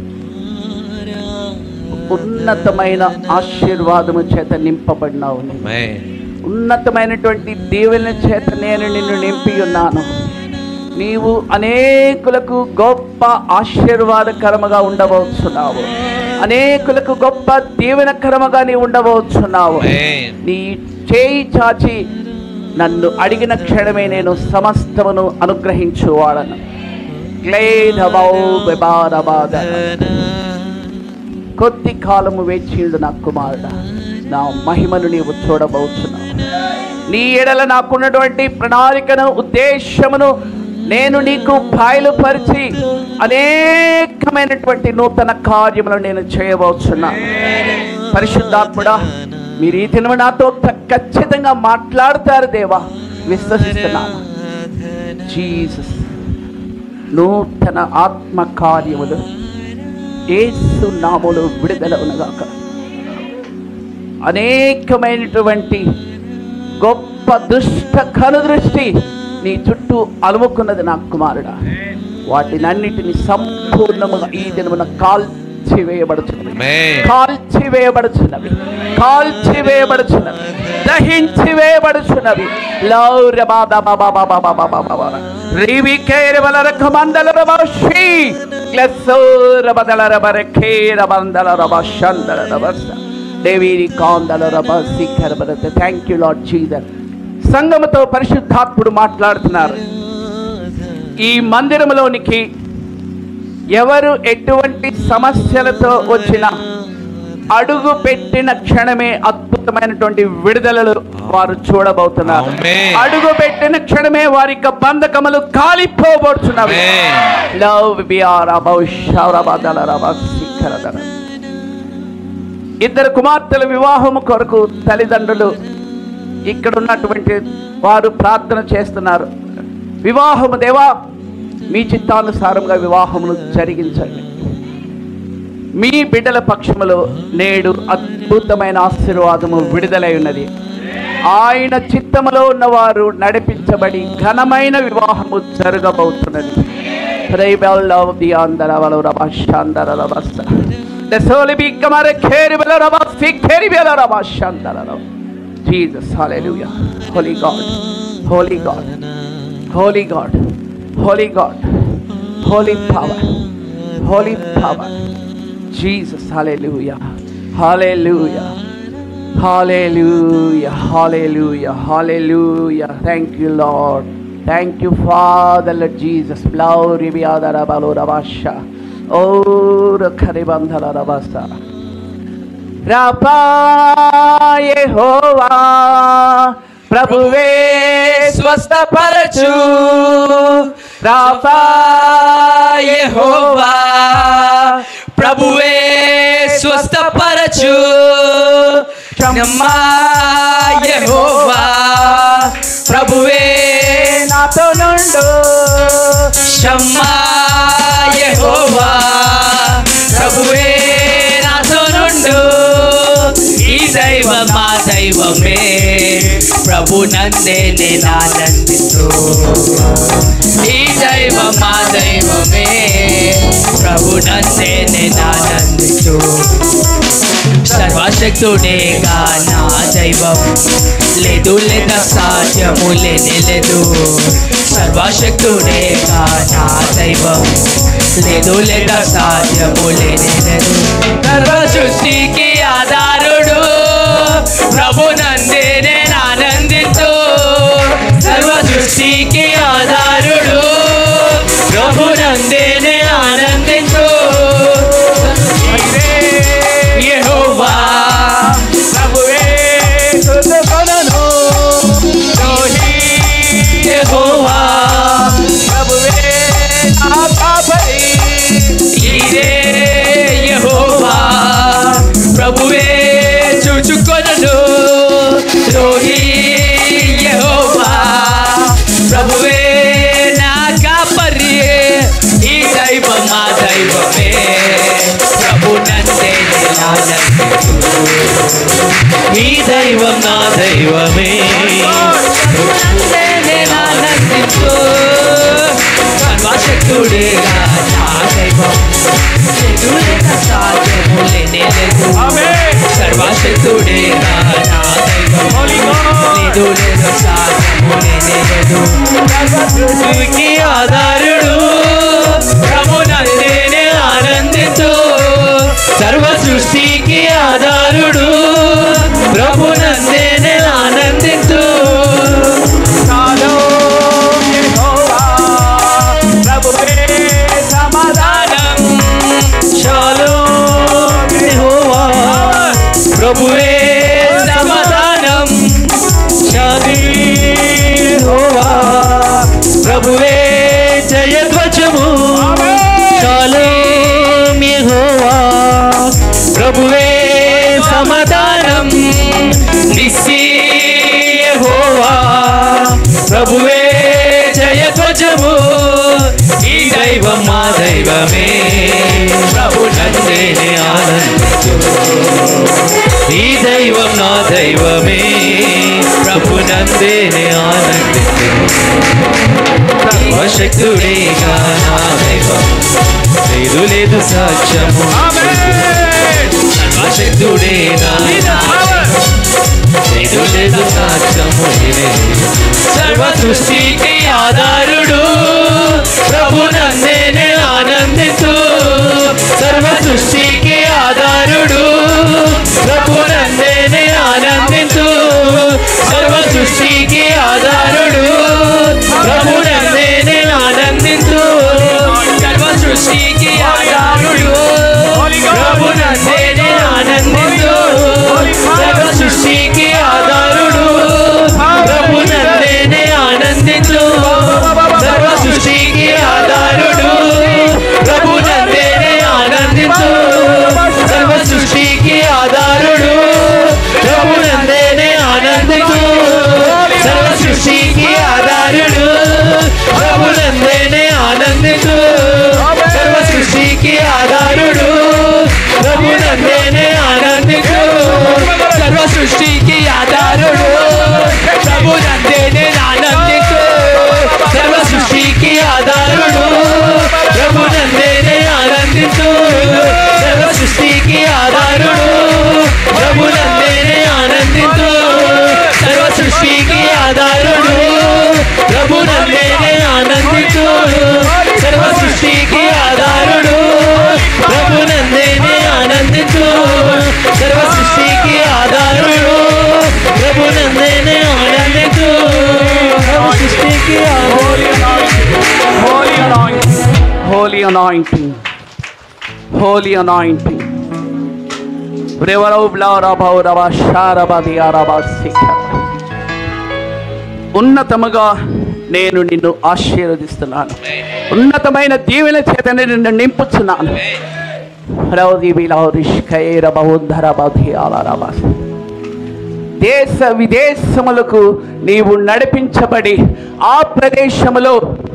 ఉన్నతమైన ఆశీర్వాదము చేత నింపబడినావు నీవు. Amen. ఉన్నతమైనటువంటి దీవెన చేత నేను నిన్ను నింపి ఉన్నాను నీవు అనేకులకు గొప్ప ఆశీర్వాదకరముగా ఉండవచ్చున్నావు అనేకులకు గొప్ప దీవెనకరముగా నీ ఉండవచ్చున్నావు Amen. నీ చేయి చాచి నన్ను అడిగిన క్షణమే నేను సమస్తమును అనుగ్రహించువాడను క్లేదబౌ బెబారబాద. కొద్ది కాలము వేచిండు నా కుమారుడా నా మహిమను నీవు చూడబోతున్నావు నీ ఎడల నాకున్నటువంటి ప్రణాళికను ఉద్దేశమును నేను నీకు బయలుపరిచి అనేకమైనటువంటి నూతన కార్యములను నేను చేయబోతున్నా పరిశుద్ధాత్ముడా మీరు ఈ దినము నాతో త- ఖచ్చితంగా మాట్లాడతారు దేవా విశ్వసిస్తున్నాను జీసస్ నూతన ఆత్మ కార్యములు ఏసు నాములు విడుదల ఉన్నగాక అనేకమైనటువంటి గొప్ప దుష్ట కనుదృష్టి నీ చుట్టూ అలుముకున్నది నా కుమారుడా వాటినన్నిటిని సంపూర్ణముగా ఈ దినమున కాల్చివేయబడుతున్నది Amen. కాల్చివేయబడుచున్నవి కాల్చివేయబడుచున్నవి దహించి వేయబడుచున్నవి థ్యాంక్ యూ లాడ్ జీసస్ సంగముతో పరిశుద్ధాత్ముడు మాట్లాడుతున్నారు ఈ మందిరంలోనికి ఎవరు ఎటువంటి సమస్యలతో వచ్చినా అడుగు పెట్టిన క్షణమే అద్భుతమైనటువంటి విడుదలలు వారు చూడబోతున్నారు Amen. అడుగు పెట్టిన క్షణమే వారి యొక్క బంధకములు కాలిపోబడుచున్నవి Amen. లవ్ బిఆర్ శిఖరదర ఇద్దరు కుమార్తెల వివాహము కొరకు తల్లిదండ్రులు ఇక్కడ ఉన్నటువంటి వారు ప్రార్థన చేస్తున్నారు వివాహము దేవా మీ చిత్తానుసారంగా వివాహమును జరిగించండి మీ బిడ్డల పక్షములో నేడు అద్భుతమైన ఆశీర్వాదము విడుదలై ఉన్నది ఆయన చిత్తములో ఉన్నవారు నడిపించబడి ఘనమైన వివాహము జరగబోతున్నది Pray of the andara valo raba shandara raba sa. The soul be kamare kheri valo raba si kheri valo raba shandara raba. Jesus, hallelujah. Holy God, Holy God, Holy God, Holy God, Holy power, Holy power. Jesus, hallelujah, hallelujah. Hallelujah, hallelujah, hallelujah. Thank you, Lord. Thank you, Father, Lord Jesus. Glory be to the Lord Rabasha. Oh, the Karibandhala Rabasa. రాపాయే హోవా ప్రభువే స్వస్థపరచు రాపాయే హోవా ప్రభువే స్వస్థపరచు క్షమా యెహోవా ప్రభువే నాతో నుండు క్షమా యెహోవా ప్రభు నందే నేను ఆనందిస్తూ ఈ దైవం మా దైవమే ప్రభు నందే నేను ఆనందిస్తూ సర్వశక్తుడేగా నా దైవం లేదు లేదా సాధ్యము లేనే లేదు సర్వశక్తుడేగా నా దైవం లేదు లేదా సాధ్యము లేనే లేదు సర్వ సృష్టికి ఆధారుడు ప్రభు నందే నేను ఆనందిస్తూ సర్వ సృష్టికి ఆధారుడు ప్రభు నందే నేను ఆనందిస్తూ యెహోవా ప్రభువే కృతజ్ఞతను రోహి యెహోవా ప్రభువే నా కాపరి ఇదే యెహోవా ప్రభువే చూచుకొనను రోహి యెహోవా ప్రభువే నా కాపరి ఈ దైవం మా దైవమే ప్రభు నందే ఆనందిస్తూ ఈ దైవం నా దైవమే నందే ఆనందిస్తూ సర్వశక్తుడేగా నా దైవం చెడులేక సాధ్యము లేనే లేదు సర్వశక్తుడేగా నా దైవం లేదు లేదు సాధ్యము లేనే లేదు సృష్టికి ఆధారుడు ప్రభు నందేనే ఆనందించు సర్వ సృష్టికి ఆధారుడు ప్రభు నందేనే ఆనందించు సమాధానం షాలోమ్ యెహోవా ప్రభువే సమాధానం శాంతి యెహోవా ప్రభువే జయధ్వజము షాలోమ్ యెహోవా ప్రభువే సమాధానం నిస్సి యెహోవా ప్రభువే జయధ్వజము ఈ దైవం మా దైవమే ప్రభు నందేనే ఆనందించు ఈ దైవం నా దైవమే ప్రభు నందేనే ఆనందించు సర్వశక్తుడేగా నా దైవం లేదు లేదు సాక్ష్యము సర్వశక్తుడేగా నా దైవం. లేదు లేదు సాక్ష్యము లేనే లేదు. సర్వ సృష్టికి ఆధారుడు ప్రభు నందేనే ఆనందించు సర్వ సృష్టికి ఆధారుడు ప్రభు నందేనే ఆనందించు సర్వ సృష్టికి ఆధారుడు ప్రభు నందేనే ఆనందించు సర్వ సృష్టికి ఆధారుడు ప్రభు నందేనే ఆనందించు సర్వ సృష్టికి ఆధారుడు ప్రభు నందేనే ఆనందించు సర్వ సృష్టికి ఆధారుడు ప్రభు నందేనే ఆనందించు సర్వ సృష్టికి ఆధారుడు ప్రభు నందేనే ఆనందించు సర్వ సృష్టికి ఆధారుడు ప్రభు నందేనే ఆనందించు సర్వ సృష్టికి ఆధారుడు ప్రభు నందేనే ఆనందించు సర్వ సృష్టికి ఆధారుడు ప్రభు నందేనే ఆనందించు సర్వ సృష్టికి ఆధారుడు ప్రభు నందేనే ఆనందించు సర్వ సృష్టికి ఆధారుడు ప్రభు నందేనే ఆనందించు సర్వ సృష్టికి ఆధారుడు ప్రభు నందేనే ఆనందించు సర్వ సృష్టికి ఆధారుడు ప్రభు నందేనే ఆనందించు సర్వ సృష్టికి ఆధారుడు ప్రభు నందేనే ఆనందించు సర్వ సృష్టికి Holy anointing. Holy anointing. Holy anointing. Reverau Blara Bhaurava Sharaba Diaraba Sikha. ఉన్నతముగా నేను నిన్ను ఆశీర్వదిస్తున్నాను ఉన్నతమైన దీవెన చేత నిన్ను నింపుచున్నాను రౌది బిలౌరిష్కైర బహుధర బధియాలరబాస్ దేశ విదేశములకు నీవు నడిపించబడి ఆ ప్రదేశములో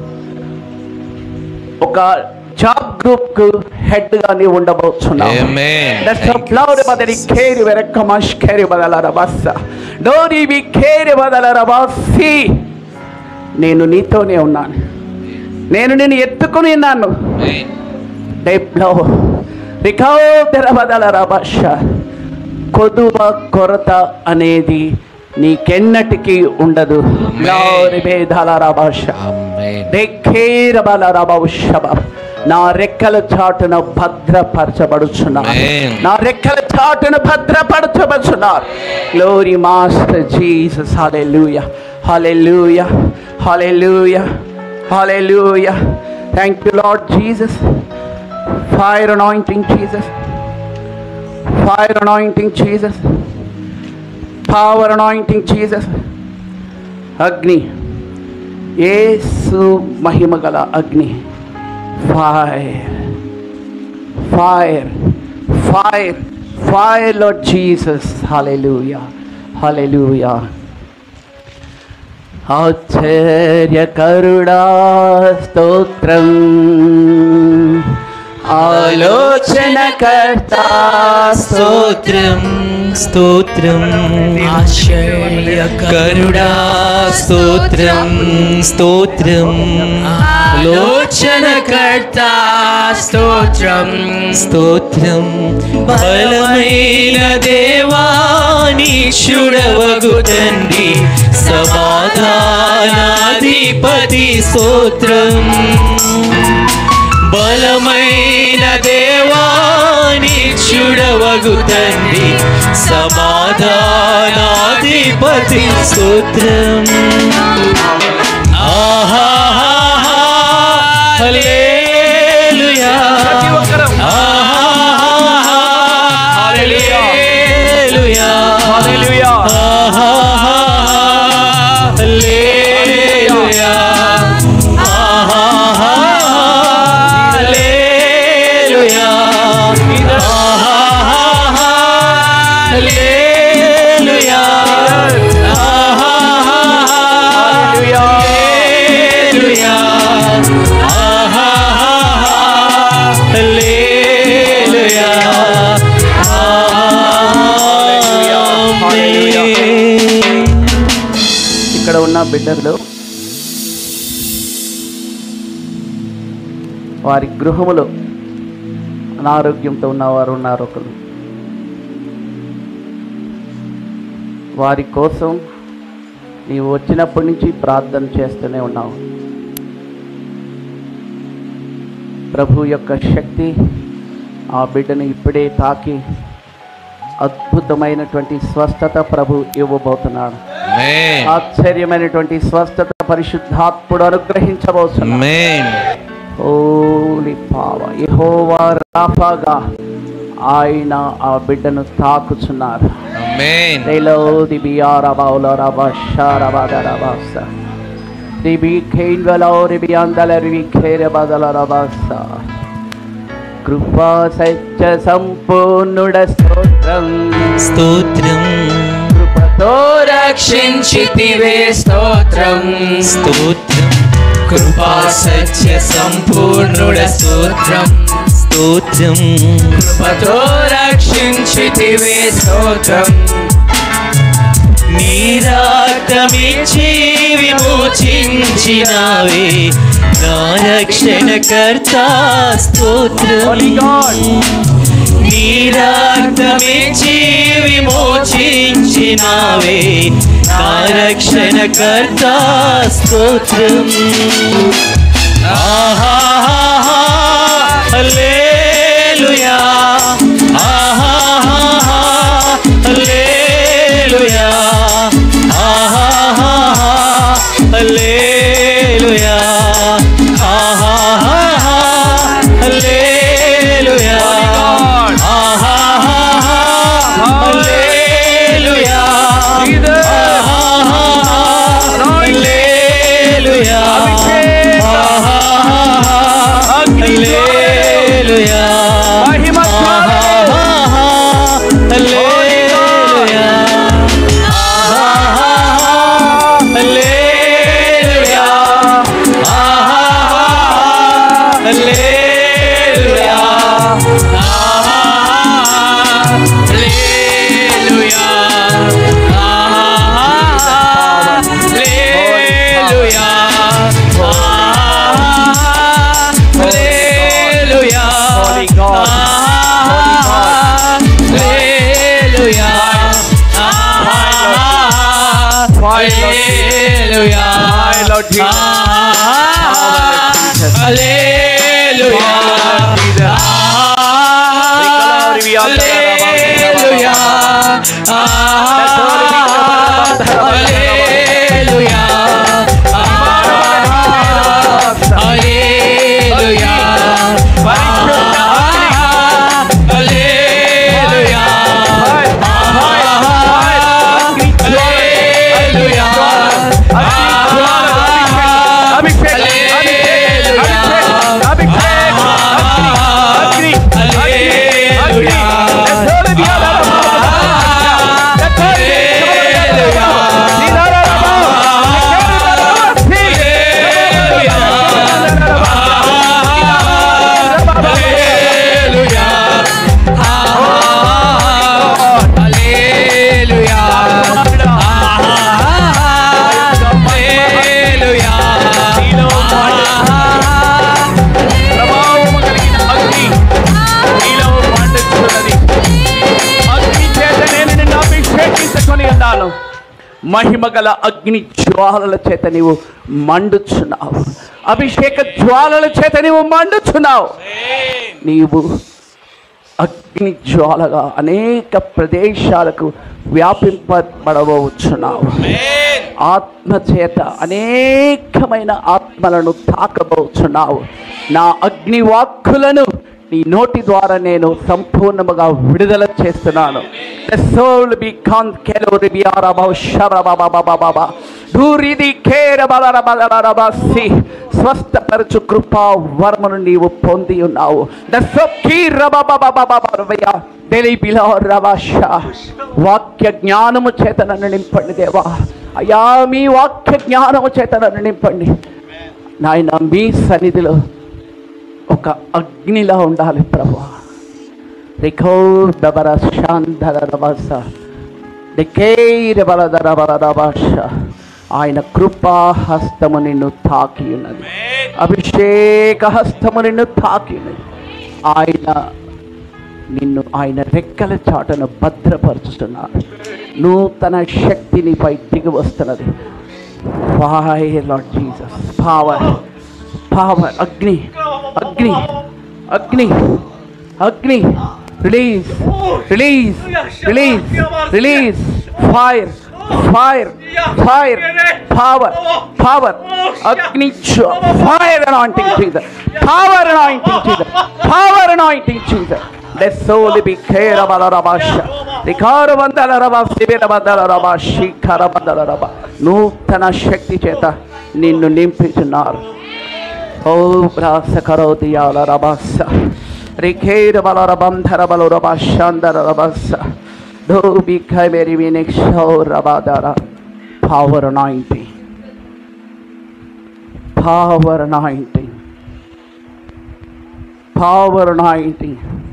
ఒక జాబ్ గ్రూప్ కు హెడ్ గా నీవు ఉండబోతున్నావు Amen. That's a Thank you. flower body carry very kamash carry badala rabassa. డోరి విఖేరి వదల రబాసి నేను నీతోనే ఉన్నాను నేను నిన్ను ఎత్తుకుని ఉన్నాను డెబ్లో రికావ్ తెరవదల రభష కొదువ కొరత అనేది నీకెన్నటికీ ఉండదు గ్లోరీ భేదాల రభష దేఖేరబలరభౌషభ. నా రెక్కల చాటున భద్రపరచబడుచున్నారు Amen. నా రెక్కల చాటున భద్రపరచబడుచున్నారు glory master Jesus hallelujah hallelujah hallelujah hallelujah thank you Lord Jesus fire anointing Jesus fire anointing Jesus power anointing Jesus అగ్ని యేసు మహిమ గల అగ్ని ఫైర్ ఫైర్ ఫైర్ ఫైర్ లో జీసస్ హల్లెలూయా హల్లెలూయా ఆశ్చర్యకరుడా స్తోత్రం ఆలోచనకర్త స్తోత్రం స్తోత్రం కరుడా స్తోత్రం స్తోత్రం లోచనకర్త స్తోత్రం స్తోత్రం బలమైన దేవానీశుడవగు తండ్రి సమాధానాధిపతి స్తోత్రం బలమైన దేవానీశుడవగు తండ్రి సమాధానాధిపతి స్తోత్రం ఆహా హల్లెలూయా ప్రతి ఒక్కరూ ఆహా హల్లెలూయా హల్లెలూయా ఆహా హల్లెలూయా ఆహా హల్లెలూయా ఆహా హల్లెలూయా ఆహా హల్లెలూయా ఆహా హల్లెలూయా ఆమేన్ ఇక్కడ ఉన్న బిడ్డలు వారి గృహములో అనారోగ్యంతో ఉన్నవారు ఉన్నారు ఒకరు వారి కోసం నీవు వచ్చినప్పటి నుంచి ప్రార్థన చేస్తూనే ఉన్నావు ప్రభు యొక్క శక్తి ఆ బిడ్డను ఇప్పుడే తాకి అద్భుతమైనటువంటి స్వస్థత ప్రభు ఇవ్వబోతున్నాడు ఆమేన్ ఆశ్చర్యమైనటువంటి స్వస్థత పరిశుద్ధాత్ముడు అనుగ్రహించబోతున్నాడు ఆమేన్ హోలీ పావ యెహోవా రాఫాగా ఆయన ఆ బిడ్డను తాకుచున్నారు ఆమేన్ రేలోది బియారబౌల రబ షారబద రబస రిబి ఖైన్వలో రిబి అందల రిబి ఖేర బదల రబస కృపా సత్య సంపూర్ణుడ స్తోత్రం స్తోత్రం కృపతో రక్షించితివే స్తోత్రం స్తోత్రం కృపా సత్య సంపూర్ణుడ స్తోత్రం స్తోత్రం కృపతో రక్షించితివే స్తోత్రం నీరాటమిచ్చి విమోచించినావే నా రక్షణకర్త స్తోత్రం Holy God. నీరాటమిచ్చి విమోచించినావే నా రక్షణకర్త స్తోత్రం ఆహా హల్లెలూయా ఆహా హల్లెలూయా ఆహా హల్లెలూయా ఆహా హల్లెలూయా ఆహా హల్లెలూయా hallelujah hallelujah Hallelujah. My Lord Jesus. Hallelujah. Hallelujah. Hallelujah. ప్రభావము కలిగిన అగ్ని నీలో మండుచున్నది అగ్ని చేత నేను నిన్ను అభిషేకించుకొని ఉన్నాను మహిమ గల అగ్ని జ్వాలల చేత నీవు మండుచున్నావు అభిషేక జ్వాలల చేత నీవు మండుచున్నావు నీవు అగ్ని జ్వాలగా అనేక ప్రదేశాలకు వ్యాపింపబడవచ్చున్నావు ఆత్మ చేత అనేకమైన ఆత్మలను తాకబోచున్నావు నా అగ్ని వాక్కులను నీ నోటి ద్వారా నేను సంపూర్ణముగా విడుదల చేస్తున్నాను The soul be conquered, be arabo, sharabababababa. దూరిది కేరబలరబలరబసి. స్వస్థపరచు కృపా వర్మను నీవు పొంది ఉన్నావు దశకీరబబబబబబరవయ. దెలిబిలో రవశ. వాక్య జ్ఞానము చేత నన్ను నింపండి దేవా అయ్యా మీ వాక్య జ్ఞానము చేత నన్ను నింపండి నాయన మీ సన్నిధిలో ఒక అగ్నిలా ఉండాలి ప్రభు రికో దబర శాంధర రభస డికేర బలధర బలరభాష ఆయన కృపా హస్తము నిన్ను తాకి ఉన్నది అభిషేక హస్తము నిన్ను తాకి ఉన్నది ఆయన నిన్ను ఆయన రెక్కల చాటను భద్రపరుచుతున్నారు నూతన శక్తి నీపై దిగి వస్తున్నది fire Lord Jesus power power అగ్ని అగ్ని అగ్ని అగ్ని release release release release fire fire fire power power అగ్ని fire anointing Jesus power anointing Jesus power anointing Jesus దెస్సోలి బి ఖేర బలరబాష రికార వందల రబ శిబిర వందల రబ శిఖర వందల రబ నూతన శక్తి చేత నిన్ను నింపుచున్నారు ఓ ప్రాస కరోతి యాల రబస్స రిఖేర బలర బంధర బలు రబ శాందర రబస్స ధూబి ఖైమెరి వినిక్షో రబాదర power ninety power ninety power ninety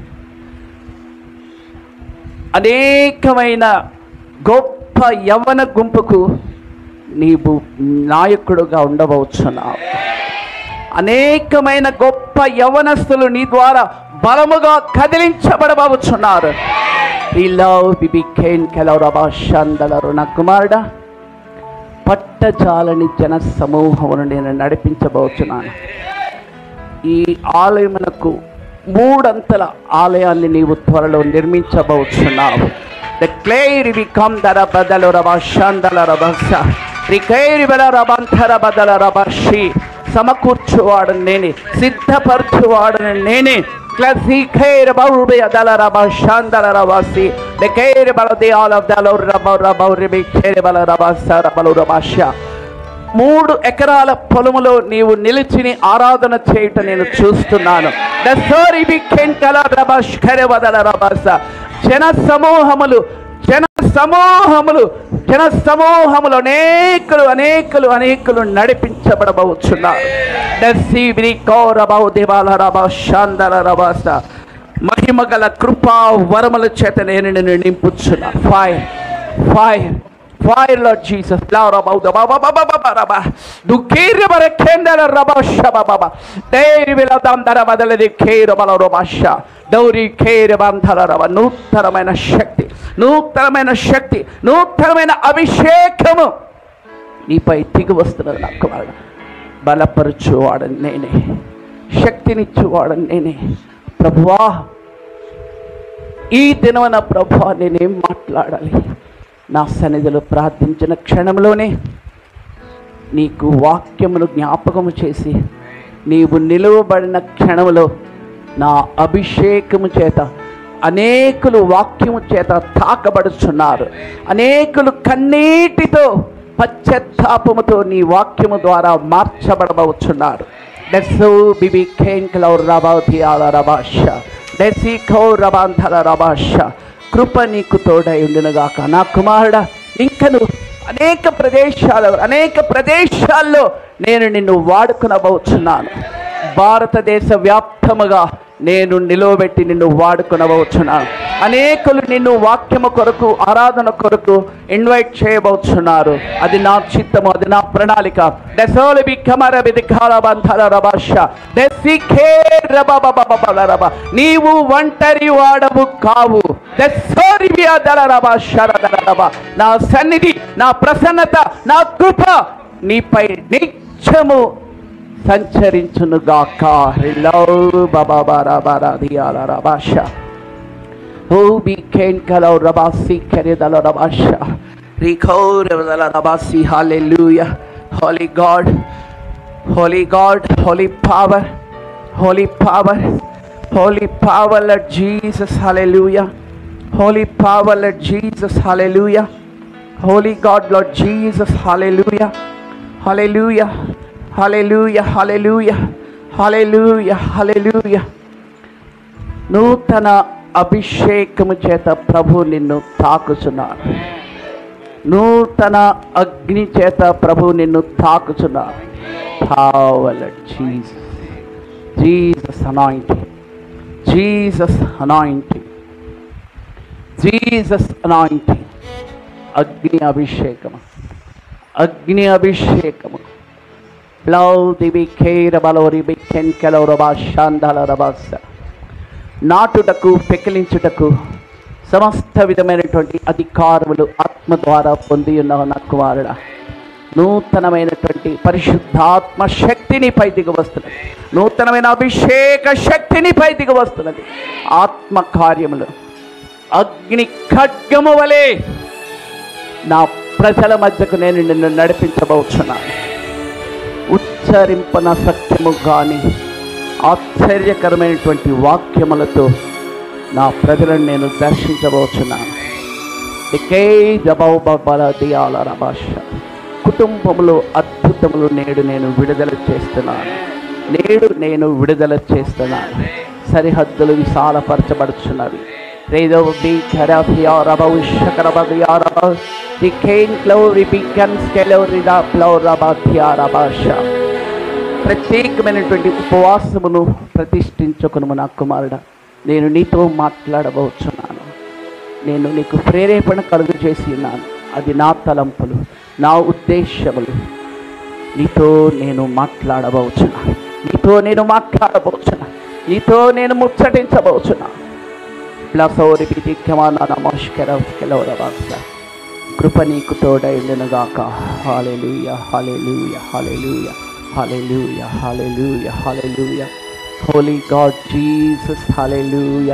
అనేకమైన గొప్ప యవన గుంపుకు నీవు నాయకుడుగా ఉండవచ్చున్నావు అనేకమైన గొప్ప యవనస్తులు నీ ద్వారా బలముగా కదిలించబడవచ్చున్నారు నా కుమారుడా పట్టజాలని జన సమూహమును నేను నడిపించబోచున్నాను ఈ ఆలయమునకు మూడంతల ఆలయాన్ని నీవు త్వరలో నిర్మించబోచున్నావు ద క్లేరి వికమ్ దర బదలు రబ శాందల రభస రికైరి బల రబంధర బదల రబషి సమకూర్చువాడు నేనే సిద్ధపరచువాడు నేనే క్లసిఖైర్ బౌర్బి దల రబ శాందల రబసి రికైరి బల ది ఆల్ ఆఫ్ దల రబ రబ రిబి ఖైరి బల రబస రబలు రబాష మూడు ఎకరాల పొలములో నీవు నిలిచిని ఆరాధన చేయుట నేను చూస్తున్నాను దసోరి బిక్కెన్ కల రబష్ ఖరెవదల రబస. జన సమూహములు జన సమూహములు జన సమూహములు అనేకులు అనేకులు అనేకులు నడిపించబడబోచున్నారు దస్సి విరికోర బౌదివాల రబ శాందల రబస. మహిమ గల కృపా వరముల చేత నేను నిన్ను నింపుచున్నా fire fire Fire, Lord Jesus. Laura Bauda Baba Baba Baba Raba. Dukiri bara kendala raba shaba baba. Deiri bila dandara badala di keiro bala roba sha. దౌరి కేరి బంధల రవ నూతనమైన శక్తి నూతనమైన శక్తి నూతనమైన అభిషేకము నీపై దిగి వస్తున్నది నా కుమారుడు బలపరచువాడని నేనే శక్తినిచ్చేవాడని నేనే ప్రభువా ఈ దినమున ప్రభా నేనేం మాట్లాడాలి నా సన్నిధిలో ప్రార్థించిన క్షణంలోనే నీకు వాక్యమును జ్ఞాపకము చేసి నీవు నిలువబడిన క్షణంలో నా అభిషేకము చేత అనేకులు వాక్యము చేత తాకబడుచున్నారు అనేకులు కన్నీటితో పశ్చాత్తాపముతో నీ వాక్యము ద్వారా మార్చబడబోచున్నారు డెస్సు బిబి ఖేంకలౌ రబాతి ఆల రబాష డెసి ఖౌ రబాంధల రబాష కృప నీకు తోడై ఉండునుగాక నా కుమారుడా ఇంకను అనేక ప్రదేశాలు అనేక ప్రదేశాల్లో నేను నిన్ను వాడుకునబోచున్నాను భారతదేశ వ్యాప్తముగా నేను నిలువబెట్టి నిన్ను వాడుకునబోచున్నాను అనేకులు నిన్ను వాక్యము కొరకు ఆరాధన కొరకు ఇన్వైట్ చేయబోచున్నారు అది నా చిత్తము అది నా ప్రణాళిక దశోలి బిక్కమర బిదికాల బంధల రభాష దశిఖే రబబబబబల రబ నీవు ఒంటరి వాడవు కావు దశోరి వ్యాధల రబ శరదల రబ నా సన్నిధి నా ప్రసన్నత నా కృప నీపై నిత్యము సంచరించునుగాక హిలో బాబా బారా బారా దియాల రబాష ఓ బి కేన్ కలో రబాసి కెరిదల రబాష రిఖో రబదల రబాసి hallelujah holy God holy God holy power holy power holy power let Jesus hallelujah holy power let Jesus hallelujah holy God Lord Jesus hallelujah hallelujah hallelujah hallelujah hallelujah hallelujah నూతన అభిషేకము చేత ప్రభు నిన్ను తాకుచున్నాడు నూతన అగ్ని చేత ప్రభు నిన్ను తాకుచున్నాడు power Jesus Jesus anointing Jesus anointing Jesus anointing అగ్ని అభిషేకము అగ్ని అభిషేకము బ్లౌ దివి ఖేర బలోరి బిక్కెన్ కెలౌరబా శాందాల రబాస నాటుటకు పెకిలించుటకు సమస్త విధమైనటువంటి అధికారములు ఆత్మ ద్వారా పొంది ఉన్న నా కుమారుడా నూతనమైనటువంటి పరిశుద్ధాత్మ శక్తిని పై దిగి వస్తున్నది నూతనమైన అభిషేక శక్తిని పై దిగి వస్తున్నది ఆత్మ కార్యములు అగ్ని ఖడ్గము వలె నా ప్రజల మధ్యకు నేను నిన్ను నడిపించబోచున్నాను ఉచ్చరింపన సత్యము కానీ ఆశ్చర్యకరమైనటువంటి వాక్యములతో నా ప్రజలను నేను దర్శించబోచున్నాను ఇకే జబల దియాల రభాష కుటుంబములో అద్భుతములు నేడు నేను విడుదల చేస్తున్నాను నేడు నేను విడుదల చేస్తున్నాను సరిహద్దులు విశాలపరచబడుచున్నవి రేదో బి ఖరాఫియారభవిష్యకరభయారభ ది కేన్ క్లౌరి బికన్ స్కెలౌరిదా ప్లౌరభాధ్యారభాష ప్రత్యేకమైనటువంటి ఉపవాసమును ప్రతిష్ఠించుకును నా కుమారుడ నేను నీతో మాట్లాడబోచున్నాను నేను నీకు ప్రేరేపణ కలుగు చేసి ఉన్నాను అది నా తలంపులు నా ఉద్దేశములు నీతో నేను మాట్లాడబోచున్నా నీతో నేను మాట్లాడబోచున్నా నీతో నేను ముచ్చటించబోచున్నా ప్లసౌరి దిఖ్యమాన నమస్కరవరవాస కృప నీకు తోడైండునుగాక hallelujah hallelujah hallelujah hallelujah hallelujah hallelujah holy God Jesus hallelujah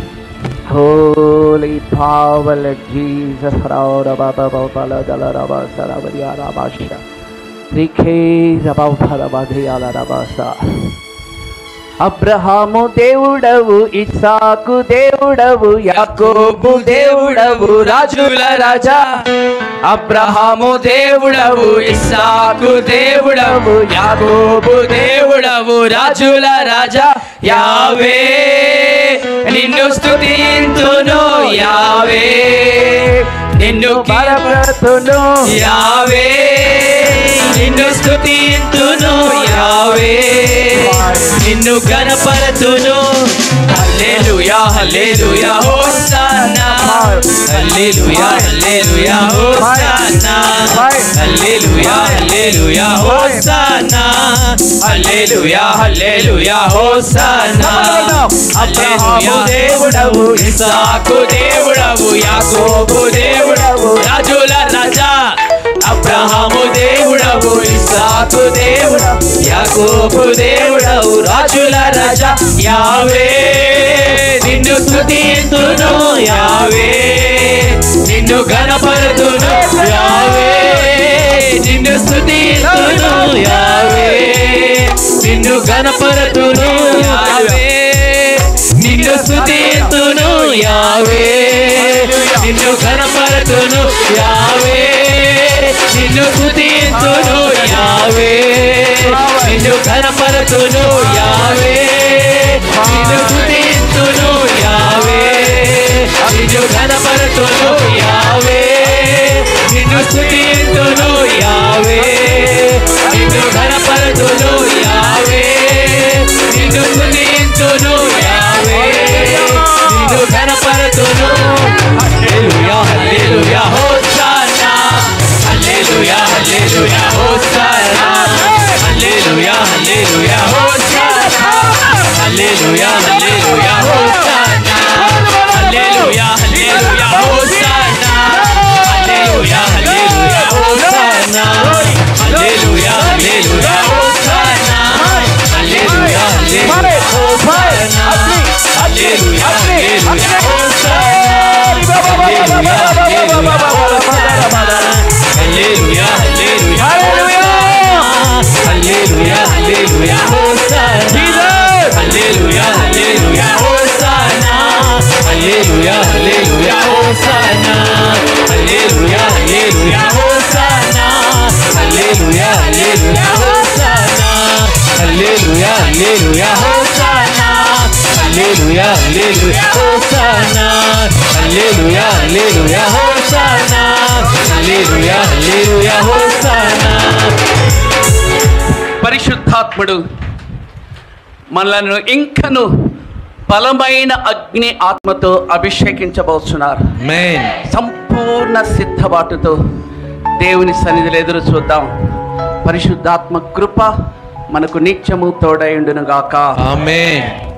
holy power Jesus రావ బాబా బాబా దల రబా సరబరియా రబాష రిఖే రబా భరబధియాల రబాస అబ్రహాము దేవుడవు ఇసాకు దేవుడవు యాకోబు దేవుడవు రాజుల రాజా అబ్రహాము దేవుడవు ఇస్సాకు దేవుడవు యాకోబు దేవుడవు రాజుల రాజా యావే నిన్ను స్తుతింతును యావే నిన్ను బలపడుతును యావే నిన్ను స్తుతింతును యావే నిన్ను గణపరతును hallelujah hallelujah hosanna hallelujah hallelujah hosanna hallelujah hallelujah hosanna hallelujah hallelujah hosanna hallelujah దేవుడవు ఇస్సాకు దేవుడవు యాకోబు దేవుడవు రాజుల రాజా అబ్రహాము అబ్రహాము దేవుడవు ఇసాకు దేవుడవు యాకోబు దేవుడవు రాజుల రాజా యావే నిన్ను స్తుతింతును యావే నిన్ను గణపరుతును యావే నిన్ను స్తుతింతును యావే నిన్ను గణపరుతును యావే నిన్ను స్తుతింతును యావే నిన్ను గణపరుతును యావే నిన్ను స్తుతింతును యావే నిన్ను గణపరుతును యావే నిన్ను స్తుతింతును యావే నిన్ను గణపరుతును యావే నిన్ను స్తుతింతును యావే నిన్ను గణపరుతును యావే నిన్ను స్తుతింతును యావే నిన్ను గణపరుతును hallelujah hallelujah hosanna hallelujah hallelujah hosanna hallelujah hallelujah hosanna hallelujah hallelujah hosanna hallelujah hallelujah hosanna hallelujah hallelujah hosanna hallelujah hallelujah hosanna hallelujah hallelujah hosanna hallelujah hallelujah hallelujah hallelujah hallelujah hallelujah hosanna hallelujah hallelujah hosanna hallelujah hallelujah hosanna hallelujah hallelujah hosanna hallelujah hallelujah hosanna hallelujah hallelujah hosanna hallelujah hallelujah hosanna hallelujah hallelujah hosanna hallelujah hallelujah hosanna పరిశుద్ధాత్ముడు మనలను ఇంకను బలమైన అగ్ని ఆత్మతో అభిషేకించబోతున్నారు మేన్ సంపూర్ణ సిద్ధపాటుతో దేవుని సన్నిధిలో ఎదురు చూద్దాం పరిశుద్ధాత్మ కృప మనకు నిత్యము తోడైండును గాక ఆమేన్